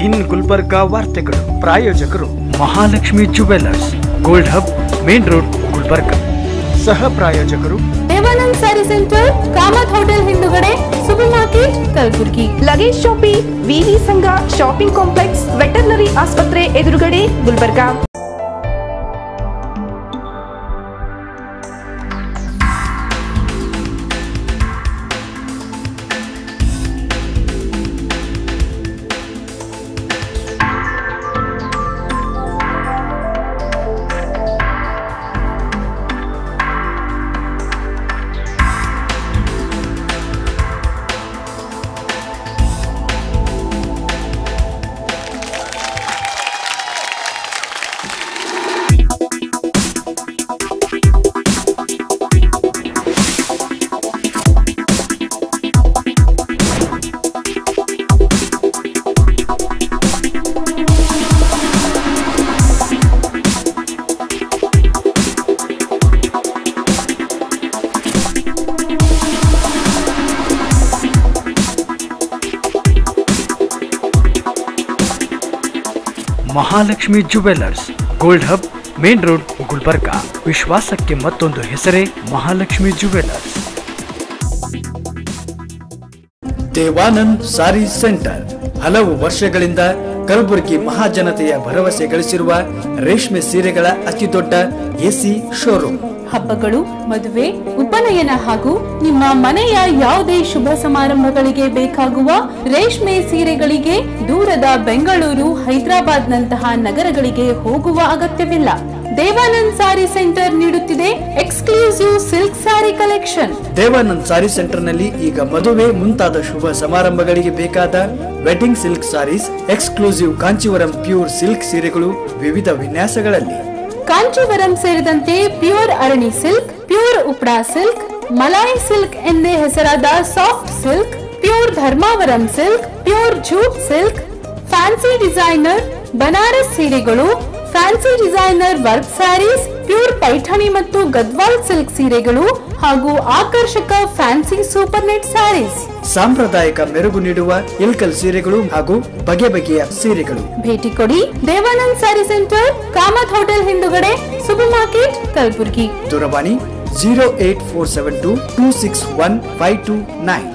ಇನ್ ಗುಲ್ಬರ್ಗಾ ವಾರ್ತೆಗಳು ಪ್ರಾಯೋಜಕರು Mahalakshmi jewellers gold hub main road Gulbarga ಸಹ ಪ್ರಾಯೋಜಕರು ದೇವಾನಂದ್ ಸ್ಯಾರಿ ಸೆಂಟರ್ ಕಾಮತ್ ಹೋಟೆಲ್ ಹಿಂದುಗಡೆ ಸೂಪರ್ ಮಾರ್ಕೆಟ್ ಕಲಬುರ್ಗಿ ಲಗೇಜ್ ಶಾಪಿ ವಿವಿ ಸಂಘ ಶಾಪಿಂಗ್ ಕಾಂಪ್ಲೆಕ್ಸ್ ವೆಟರ್ನರಿ ಆಸ್ಪತ್ರೆ ಎದುರುಗಡೆ Gulbarga Mahalakshmi jewellers gold hub main road Gulbarga ವಿಶ್ವಾಸಕ್ಕೆ ಮತ್ತೊಂದು ಹೆಸರೇ ಮಹಾಲಕ್ಷ್ಮಿ ಜುವೆಲ್ಲರ್ಸ್ ದೇವಾನಂದ್ ಸಾರಿ ಸೆಂಟರ್ ಹಲವು ವರ್ಷಗಳಿಂದ ಕಲಬುರಗಿ ಮಹಾಜನತೆಯ ಭರವಸೆ ಗಳಿಸಿರುವ ರೇಷ್ಮೆ ಸೀರೆಗಳ ಅತಿದೊಡ್ಡ ಎಸಿ ಶೋರೂಮ್ ಹಬ್ಬಗಳು ಮದುವೆ ಉಪನಯನ ಹಾಗೂ ನಿಮ್ಮ ಮನೆಯ ಯಾವುದೇ ಶುಭ ಸಮಾರಂಭಗಳಿಗೆ ಬೇಕಾಗುವ ರೇಷ್ಮೆ ಸೀರೆಗಳಿಗೆ ದೂರದ ಬೆಂಗಳೂರು ಹೈದರಾಬಾದ್ ನಂತಹ ನಗರಗಳಿಗೆ ಹೋಗುವ ಅಗತ್ಯವಿಲ್ಲ ದೇವಾನಂದ್ ಸಾರಿ ಸೆಂಟರ್ ನೀಡುತ್ತಿದೆ ಎಕ್ಸ್ಕ್ಲೂಸಿವ್ ಸಿಲ್ಕ್ ಸಾರಿ ಕಲೆಕ್ಷನ್ ದೇವಾನಂದ್ ಸಾರಿ ಸೆಂಟರ್ನಲ್ಲಿ ಈಗ ಮದುವೆ ಮುಂತಾದ ಶುಭ ಸಮಾರಂಭಗಳಿಗೆ ಬೇಕಾದ wedding silk saris exclusive Kanjeevaram pure silk ಸೀರೆಗಳು ವಿವಿಧ ವಿನ್ಯಾಸಗಳಲ್ಲಿ ಕಾಂಚೀವರಂ ಸೇರಿದಂತೆ pure Arani silk pure Uppada silk Malai silk ಎಂದೇ ಹೆಸರಾದ soft silk pure Dharmavaram silk pure jute silk fancy designer Banaras ಸೀರೆಗಳು fancy designer work saris pure Paithani ಮತ್ತು ಗದ್ವಾಲ್ ಸಿಲ್ಕ್ ಸೀರೆಗಳು ಹಾಗೂ ಆಕರ್ಷಕ ಫ್ಯಾನ್ಸಿ ಸೂಪರ್ ನೆಟ್ ಸ್ಯಾರೀಸ್ ಸಾಂಪ್ರದಾಯಿಕ ಮೆರುಗು ನೀಡುವ ಇಲ್ಕಲ್ ಸೀರೆಗಳು ಹಾಗೂ ಬಗೆ ಬಗೆಯ ಸೀರೆಗಳು ಭೇಟಿ ಕೊಡಿ ದೇವಾನಂದ್ ಸ್ಯಾರಿ ಸೆಂಟರ್ ಕಾಮತ್ ಹೋಟೆಲ್ ಹಿಂದುಗಡೆ ಸೂಪರ್ ಮಾರ್ಕೆಟ್ ಕಲಬುರ್ಗಿ ದೂರವಾಣಿ zero eight four seven two two six one five two nine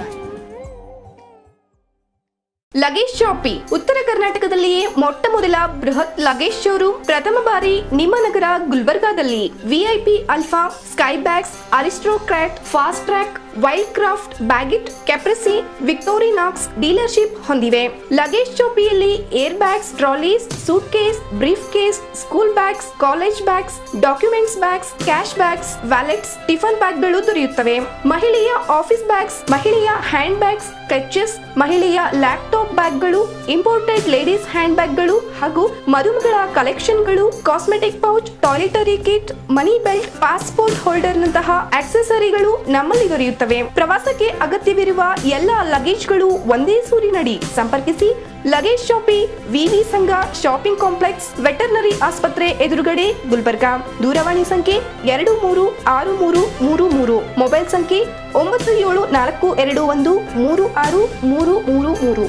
luggage shoppe ಉತ್ತರ ಕರ್ನಾಟಕದಲ್ಲಿಯೇ ಮೊಟ್ಟ ಮೊದಲ ಬೃಹತ್ ಲಗೇಜ್ ಶೋರೂಮ್ ಪ್ರಥಮ ಬಾರಿ ನಿಮ್ಮ ನಗರ ಗುಲ್ಬರ್ಗಾದಲ್ಲಿ VIP alpha sky bags Aristocrat Fastrack Wildcraft Baggit Caprese Victorinox dealership ಹೊಂದಿವೆ ಲಗೇಜ್ ಶಾಪಿಯಲ್ಲಿ air bags trolleys suitcase briefcase school bags college bags documents bags cash bags wallets tiffin ಬ್ಯಾಗ್ಗಳು ದೊರೆಯುತ್ತವೆ ಮಹಿಳೆಯ office bags ಮಹಿಳೆಯ hand bags clutches ಮಹಿಳೆಯ laptop ಬ್ಯಾಗ್ಗಳು imported ladies hand ಬ್ಯಾಗ್ಗಳು ಹಾಗೂ ಮರುಮಗಳ ಕಲೆಕ್ಷನ್ಗಳು cosmetic pouch toiletry kit money belt passport holder ನಂತಹ ಆಕ್ಸೆಸರಿಗಳು ನಮ್ಮಲ್ಲಿ ದೊರೆಯುತ್ತವೆ ಪ್ರವಾಸಕ್ಕೆ ಅಗತ್ಯವಿರುವ ಎಲ್ಲ ಲಗೇಜ್ಗಳು ಒಂದೇ ಸೂರಿನಡಿ ಸಂಪರ್ಕಿಸಿ ಲಗೇಜ್ ಶಾಪಿ ವಿವಿ ಸಂಘ ಶಾಪಿಂಗ್ ಕಾಂಪ್ಲೆಕ್ಸ್ ವೆಟರ್ನರಿ ಆಸ್ಪತ್ರೆ ಎದುರುಗಡೆ ಗುಲ್ಬರ್ಗಾ ದೂರವಾಣಿ ಸಂಖ್ಯೆ ಎರಡು ಮೂರು ಆರು ಮೂರು ಮೂರು ಮೂರು ಮೊಬೈಲ್ ಸಂಖ್ಯೆ ಒಂಬತ್ತು ಏಳು ನಾಲ್ಕು ಎರಡು ಒಂದು ಮೂರು ಆರು ಮೂರು ಮೂರು ಮೂರು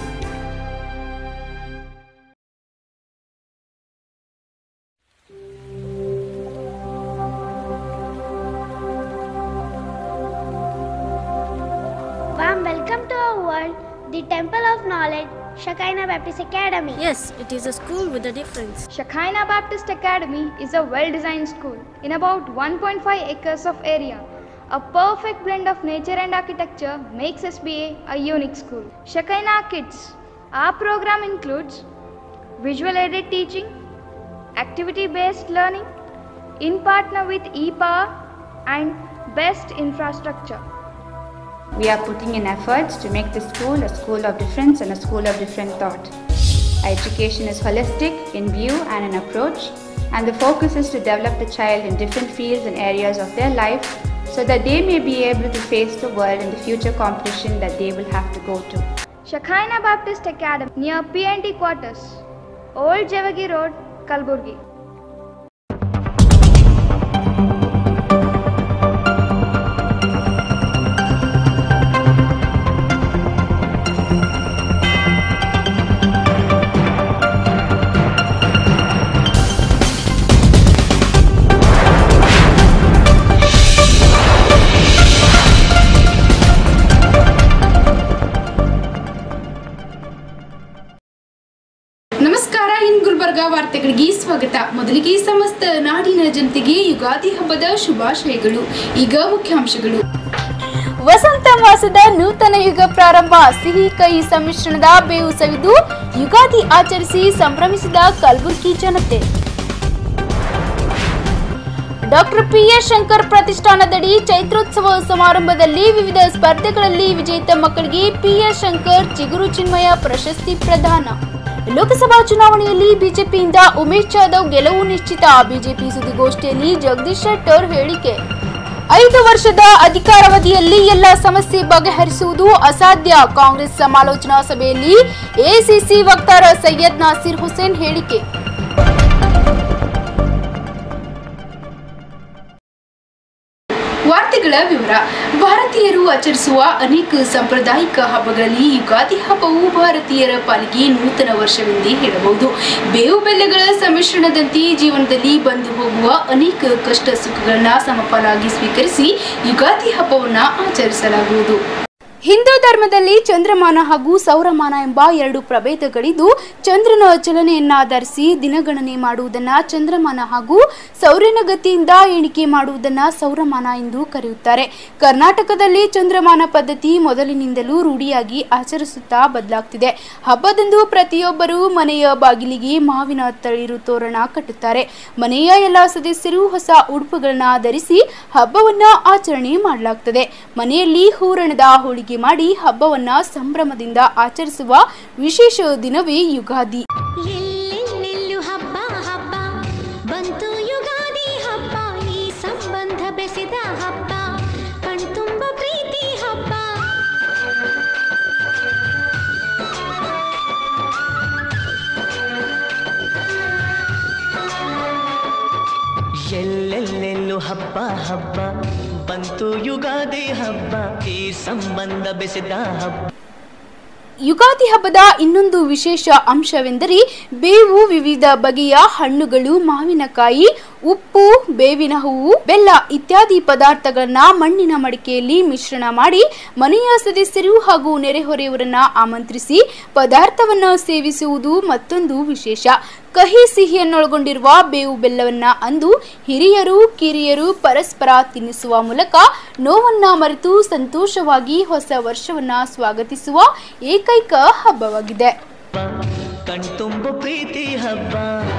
Warm welcome to our world, the Temple of Knowledge, Shekinah Baptist Academy. Yes, it is a school with a difference. Shekinah Baptist Academy is a well designed school in about 1.5 acres of area. A perfect blend of nature and architecture makes SBA a unique school. Shekinah Kids. Our program includes visual aided teaching, activity based learning, in partner with ePower, and best infrastructure. We are putting in efforts to make the school a school of difference and a school of different thought. Our education is holistic in view and in approach, and the focus is to develop the child in different fields and areas of their life so that they may be able to face the world in the future competition that they will have to go to. Shekinah Baptist Academy near PNT quarters, Old Javagi Road, Kalburgi. ವಾರ್ತೆಗಳಿಗೆ ಸ್ವಾಗತ ಮೊದಲಿಗೆ ಸಮಸ್ತ ನಾಡಿನ ಜನತೆಗೆ ಯುಗಾದಿ ಹಬ್ಬದ ಶುಭಾಶಯಗಳು ಈಗ ಮುಖ್ಯಾಂಶಗಳು ವಸಂತ ಮಾಸದ ನೂತನ ಯುಗ ಪ್ರಾರಂಭ ಸಿಹಿ ಕಹಿ ಸಮ್ಮಿಶ್ರಣದ ಬೇವು ಸವಿದು ಯುಗಾದಿ ಆಚರಿಸಿ ಸಂಭ್ರಮಿಸಿದ ಕಲಬುರಗಿ ಜನತೆ ಡಾಕ್ಟರ್ ಪಿ ಎಸ್ ಶಂಕರ್ ಪ್ರತಿಷ್ಠಾನದಡಿ ಚೈತ್ರೋತ್ಸವ ಸಮಾರಂಭದಲ್ಲಿ ವಿವಿಧ ಸ್ಪರ್ಧೆಗಳಲ್ಲಿ ವಿಜೇತ ಮಕ್ಕಳಿಗೆ ಪಿ ಎಸ್ ಶಂಕರ್ ಚಿಗುರು ಚಿನ್ಮಯ ಪ್ರಶಸ್ತಿ ಪ್ರದಾನ ಲೋಕಸಭಾ ಚುನಾವಣೆಯಲ್ಲಿ ಬಿಜೆಪಿಯಿಂದ ಉಮೇಶ್ ಜಾಧವ್ ಗೆಲುವು ನಿಶ್ಚಿತ ಬಿಜೆಪಿ ಸುದ್ದಿಗೋಷ್ಠಿಯಲ್ಲಿ ಜಗದೀಶ್ ಶೆಟ್ಟರ್ ಹೇಳಿಕೆ ಐದು ವರ್ಷದ ಅಧಿಕಾರಾವಧಿಯಲ್ಲಿ ಎಲ್ಲ ಸಮಸ್ಯೆ ಬಗೆಹರಿಸುವುದು ಅಸಾಧ್ಯ ಕಾಂಗ್ರೆಸ್ ಸಮಾಲೋಚನಾ ಸಭೆಯಲ್ಲಿ ಎಸಿಸಿ ವಕ್ತಾರ ಸೈಯದ್ ನಾಸೀರ್ ಹುಸೇನ್ ಹೇಳಿಕೆ ವಾರ್ತೆಗಳ ವಿವರ ಭಾರತೀಯರು ಆಚರಿಸುವ ಅನೇಕ ಸಾಂಪ್ರದಾಯಿಕ ಹಬ್ಬಗಳಲ್ಲಿ ಯುಗಾದಿ ಹಬ್ಬವು ಭಾರತೀಯರ ಪಾಲಿಗೆ ನೂತನ ವರ್ಷವೆಂದೇ ಹೇಳಬಹುದು ಬೇವು ಬೆಲ್ಲಗಳ ಸಮ್ಮಿಶ್ರಣದಂತೆ ಜೀವನದಲ್ಲಿ ಬಂದು ಹೋಗುವ ಅನೇಕ ಕಷ್ಟ ಸುಖಗಳನ್ನ ಸಮಪಾಲಾಗಿ ಸ್ವೀಕರಿಸಿ ಯುಗಾದಿ ಹಬ್ಬವನ್ನ ಆಚರಿಸಲಾಗುವುದು ಹಿಂದೂ ಧರ್ಮದಲ್ಲಿ ಚಂದ್ರಮಾನ ಹಾಗೂ ಸೌರಮಾನ ಎಂಬ ಎರಡು ಪ್ರಭೇದಗಳಿದ್ದು ಚಂದ್ರನ ಚಲನೆಯನ್ನಾಧರಿಸಿ ದಿನಗಣನೆ ಮಾಡುವುದನ್ನ ಚಂದ್ರಮಾನ ಹಾಗೂ ಸೌರ್ಯನ ಗತಿಯಿಂದ ಎಣಿಕೆ ಮಾಡುವುದನ್ನ ಸೌರಮಾನ ಎಂದು ಕರೆಯುತ್ತಾರೆ ಕರ್ನಾಟಕದಲ್ಲಿ ಚಂದ್ರಮಾನ ಪದ್ಧತಿ ಮೊದಲಿನಿಂದಲೂ ರೂಢಿಯಾಗಿ ಆಚರಿಸುತ್ತಾ ಬದಲಾಗ್ತಿದೆ ಹಬ್ಬದಂದು ಪ್ರತಿಯೊಬ್ಬರು ಮನೆಯ ಬಾಗಿಲಿಗೆ ಮಾವಿನ ತಳಿರು ತೋರಣ ಕಟ್ಟುತ್ತಾರೆ ಮನೆಯ ಎಲ್ಲ ಸದಸ್ಯರು ಹೊಸ ಉಡುಪುಗಳನ್ನ ಧರಿಸಿ ಹಬ್ಬವನ್ನ ಆಚರಣೆ ಮಾಡಲಾಗ್ತದೆ ಮನೆಯಲ್ಲಿ ಹೂರಣದ ಹೋಳಿಗೆ ಮಾಡಿ ಹಬ್ಬವನ್ನ ಸಂಭ್ರಮದಿಂದ ಆಚರಿಸುವ ವಿಶೇಷ ದಿನವೇ ಯುಗಾದಿ ಎಲ್ಲೆಲ್ಲೆಲ್ಲೂ ಹಬ್ಬ ಹಬ್ಬ ಬಂತು ಯುಗಾದಿ ಹಬ್ಬ ಈ ಸಂಬಂಧ ಬೆಸೆದ ಹಬ್ಬ ಕಣ್ತುಂಬ ಪ್ರೀತಿ ಹಬ್ಬ ಎಲ್ಲೆಲ್ಲೆಲ್ಲೂ ಹಬ್ಬ ಹಬ್ಬ ಬಂತು ಯುಗಾದಿ ಹಬ್ಬ ಈ ಸಂಬಂಧ ಬೆಸೆದ ಹಬ್ಬ ಯುಗಾದಿ ಹಬ್ಬದ ಇನ್ನೊಂದು ವಿಶೇಷ ಅಂಶವೆಂದರೆ ಬೇವು ವಿವಿಧ ಬಗೆಯ ಹಣ್ಣುಗಳು ಮಾವಿನಕಾಯಿ ಉಪ್ಪು ಬೇವಿನ ಹೂವು ಬೆಲ್ಲ ಇತ್ಯಾದಿ ಪದಾರ್ಥಗಳನ್ನ ಮಣ್ಣಿನ ಮಡಿಕೆಯಲ್ಲಿ ಮಿಶ್ರಣ ಮಾಡಿ ಮನೆಯ ಸದಸ್ಯರು ಹಾಗೂ ನೆರೆಹೊರೆಯವರನ್ನ ಆಮಂತ್ರಿಸಿ ಪದಾರ್ಥವನ್ನ ಸೇವಿಸುವುದು ಮತ್ತೊಂದು ವಿಶೇಷ ಕಹಿ ಸಿಹಿಯನ್ನೊಳಗೊಂಡಿರುವ ಬೇವು ಬೆಲ್ಲವನ್ನ ಅಂದು ಹಿರಿಯರು ಕಿರಿಯರು ಪರಸ್ಪರ ತಿನ್ನಿಸುವ ಮೂಲಕ ನೋವನ್ನ ಮರೆತು ಸಂತೋಷವಾಗಿ ಹೊಸ ವರ್ಷವನ್ನ ಸ್ವಾಗತಿಸುವ ಏಕೈಕ ಹಬ್ಬವಾಗಿದೆ ಕಣ್ತುಂಬ ಪ್ರೀತಿ ಹಬ್ಬ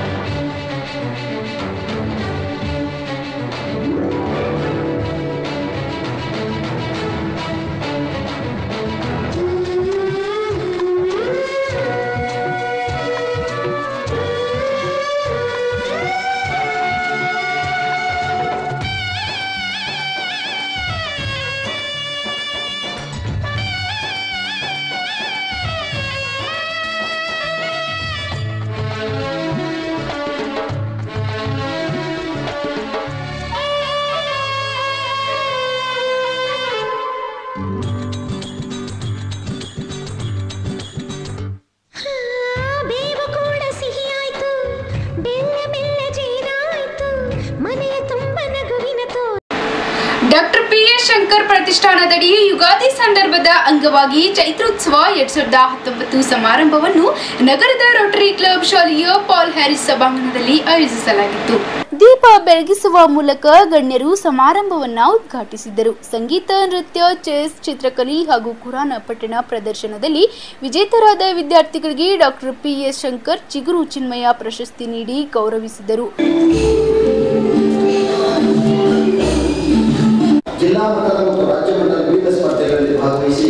ಆ, ಬೇವು ಕೂಡ ಸಿಹಿಯಾಯ್ತು ಬೆಲ್ಲ ಬೆಲ್ಲ ಜೇನಾಯ್ತು ಮನೆಯ ತುಂಬ ನಗುವಿನ ತೋ ಡಾಕ್ಟರ್ ಪಿ ಎಸ್ ಶಂಕರ್ ಪ್ರತಿಷ್ಠಾನದಡಿ ಯುಗಾದಿ ಸಂದರ್ಭದ ಅಂಗವಾಗಿ ಚೈತ್ರೋತ್ಸವ ಎರಡ್ ಸಾವಿರದ ಹತ್ತೊಂಬತ್ತು ಸಮಾರಂಭವನ್ನು ನಗರದ ರೋಟರಿ ಕ್ಲಬ್ ಶಾಲೆಯ ಪಾಲ್ ಹ್ಯಾರಿಸ್ ಸಭಾಂಗಣದಲ್ಲಿ ಆಯೋಜಿಸಲಾಗಿತ್ತು ದೀಪ ಬೆಳಗಿಸುವ ಮೂಲಕ ಗಣ್ಯರು ಸಮಾರಂಭವನ್ನ ಉದ್ಘಾಟಿಸಿದರು ಸಂಗೀತ ನೃತ್ಯ ಚೆಸ್ ಚಿತ್ರಕಲೆ ಹಾಗೂ ಕುರಾನ ಪಠಣ ಪ್ರದರ್ಶನದಲ್ಲಿ ವಿಜೇತರಾದ ವಿದ್ಯಾರ್ಥಿಗಳಿಗೆ ಡಾಕ್ಟರ್ ಪಿ ಎಸ್ ಶಂಕರ್ ಚಿಗುರು ಚಿನ್ಮಯ ಪ್ರಶಸ್ತಿ ನೀಡಿ ಗೌರವಿಸಿದರು ಜಿಲ್ಲಾ ಮಟ್ಟದ ಮತ್ತು ರಾಜ್ಯ ಮಟ್ಟದ ವಿವಿಧ ಸ್ಪರ್ಧೆಗಳಲ್ಲಿ ಭಾಗವಹಿಸಿ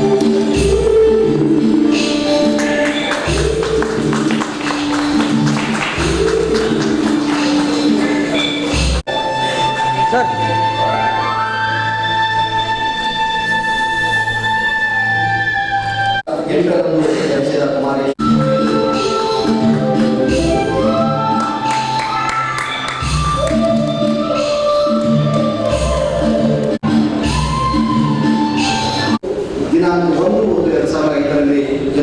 ಎಂಟರನ್ನು ಜನಿಸಿದ ಕುಮಾರಿ ದಿನಾಂಕ ಒಂದು ಒಂದು ಎರಡು ಸಾವಿರದ ಐದರಲ್ಲಿ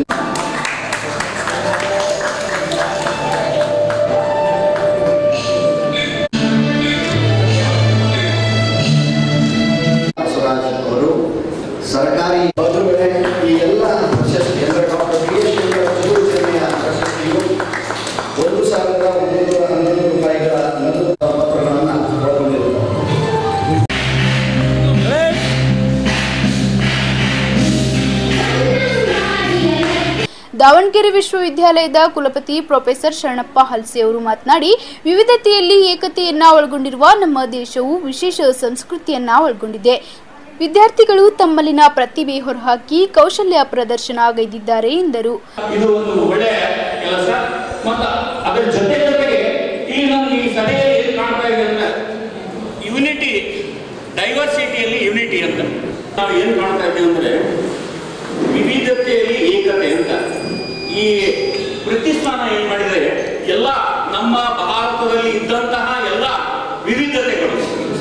ಸ್ವರಾಜ್ ಅವರು ಸರ್ಕಾರಿ ಬಂಧುಗಳೇ ಈ ಎಲ್ಲ ಪ್ರಶಸ್ತಿ ಎಲ್ಲ ಡಾಕ್ಟರ್ ಬಿ ಎಸ್ ದಾವಣಗೆರೆ ವಿಶ್ವವಿದ್ಯಾಲಯದ ಕುಲಪತಿ ಪ್ರೊಫೆಸರ್ ಶರಣಪ್ಪ ಹಲ್ಸೆ ಅವರು ಮಾತನಾಡಿ ವಿವಿಧತೆಯಲ್ಲಿ ಏಕತೆಯನ್ನ ಒಳಗೊಂಡಿರುವ ನಮ್ಮ ದೇಶವು ವಿಶೇಷ ಸಂಸ್ಕೃತಿಯನ್ನ ಒಳಗೊಂಡಿದೆ ವಿದ್ಯಾರ್ಥಿಗಳು ತಮ್ಮಲ್ಲಿನ ಪ್ರತಿಭೆ ಹೊರಹಾಕಿ ಕೌಶಲ್ಯ ಪ್ರದರ್ಶನ ಗೈದಿದ್ದಾರೆ ಎಂದರು ಇದು ಒಂದು ಒಳ್ಳೆಯ ಕೆಲಸ ಮತ್ತು ಅದರ ಜೊತೆ ಜೊತೆಗೆ ಇಲ್ಲಿ ನಮ್ಗೆ ಈ ಸಭೆಯಲ್ಲಿ ಏನ್ ಕಾಣ್ತಾ ಇದೆ ಅಂದ್ರೆ ಯುನಿಟಿ ಡೈವರ್ಸಿಟಿಯಲ್ಲಿ ಯುನಿಟಿ ಅಂತ ನಾವು ಏನು ಕಾಣ್ತಾ ಇದ್ದೀವಿ ಅಂದ್ರೆ ವಿವಿಧತೆಯಲ್ಲಿ ಏಕತೆ ಅಂತ ಈ ಪ್ರತಿಷ್ಠಾನ ಏನ್ ಮಾಡಿದ್ರೆ ಎಲ್ಲ ನಮ್ಮ ಭಾರತದಲ್ಲಿ ಇದ್ದಂತಹ ಎಲ್ಲ ವಿವಿಧತೆಗಳು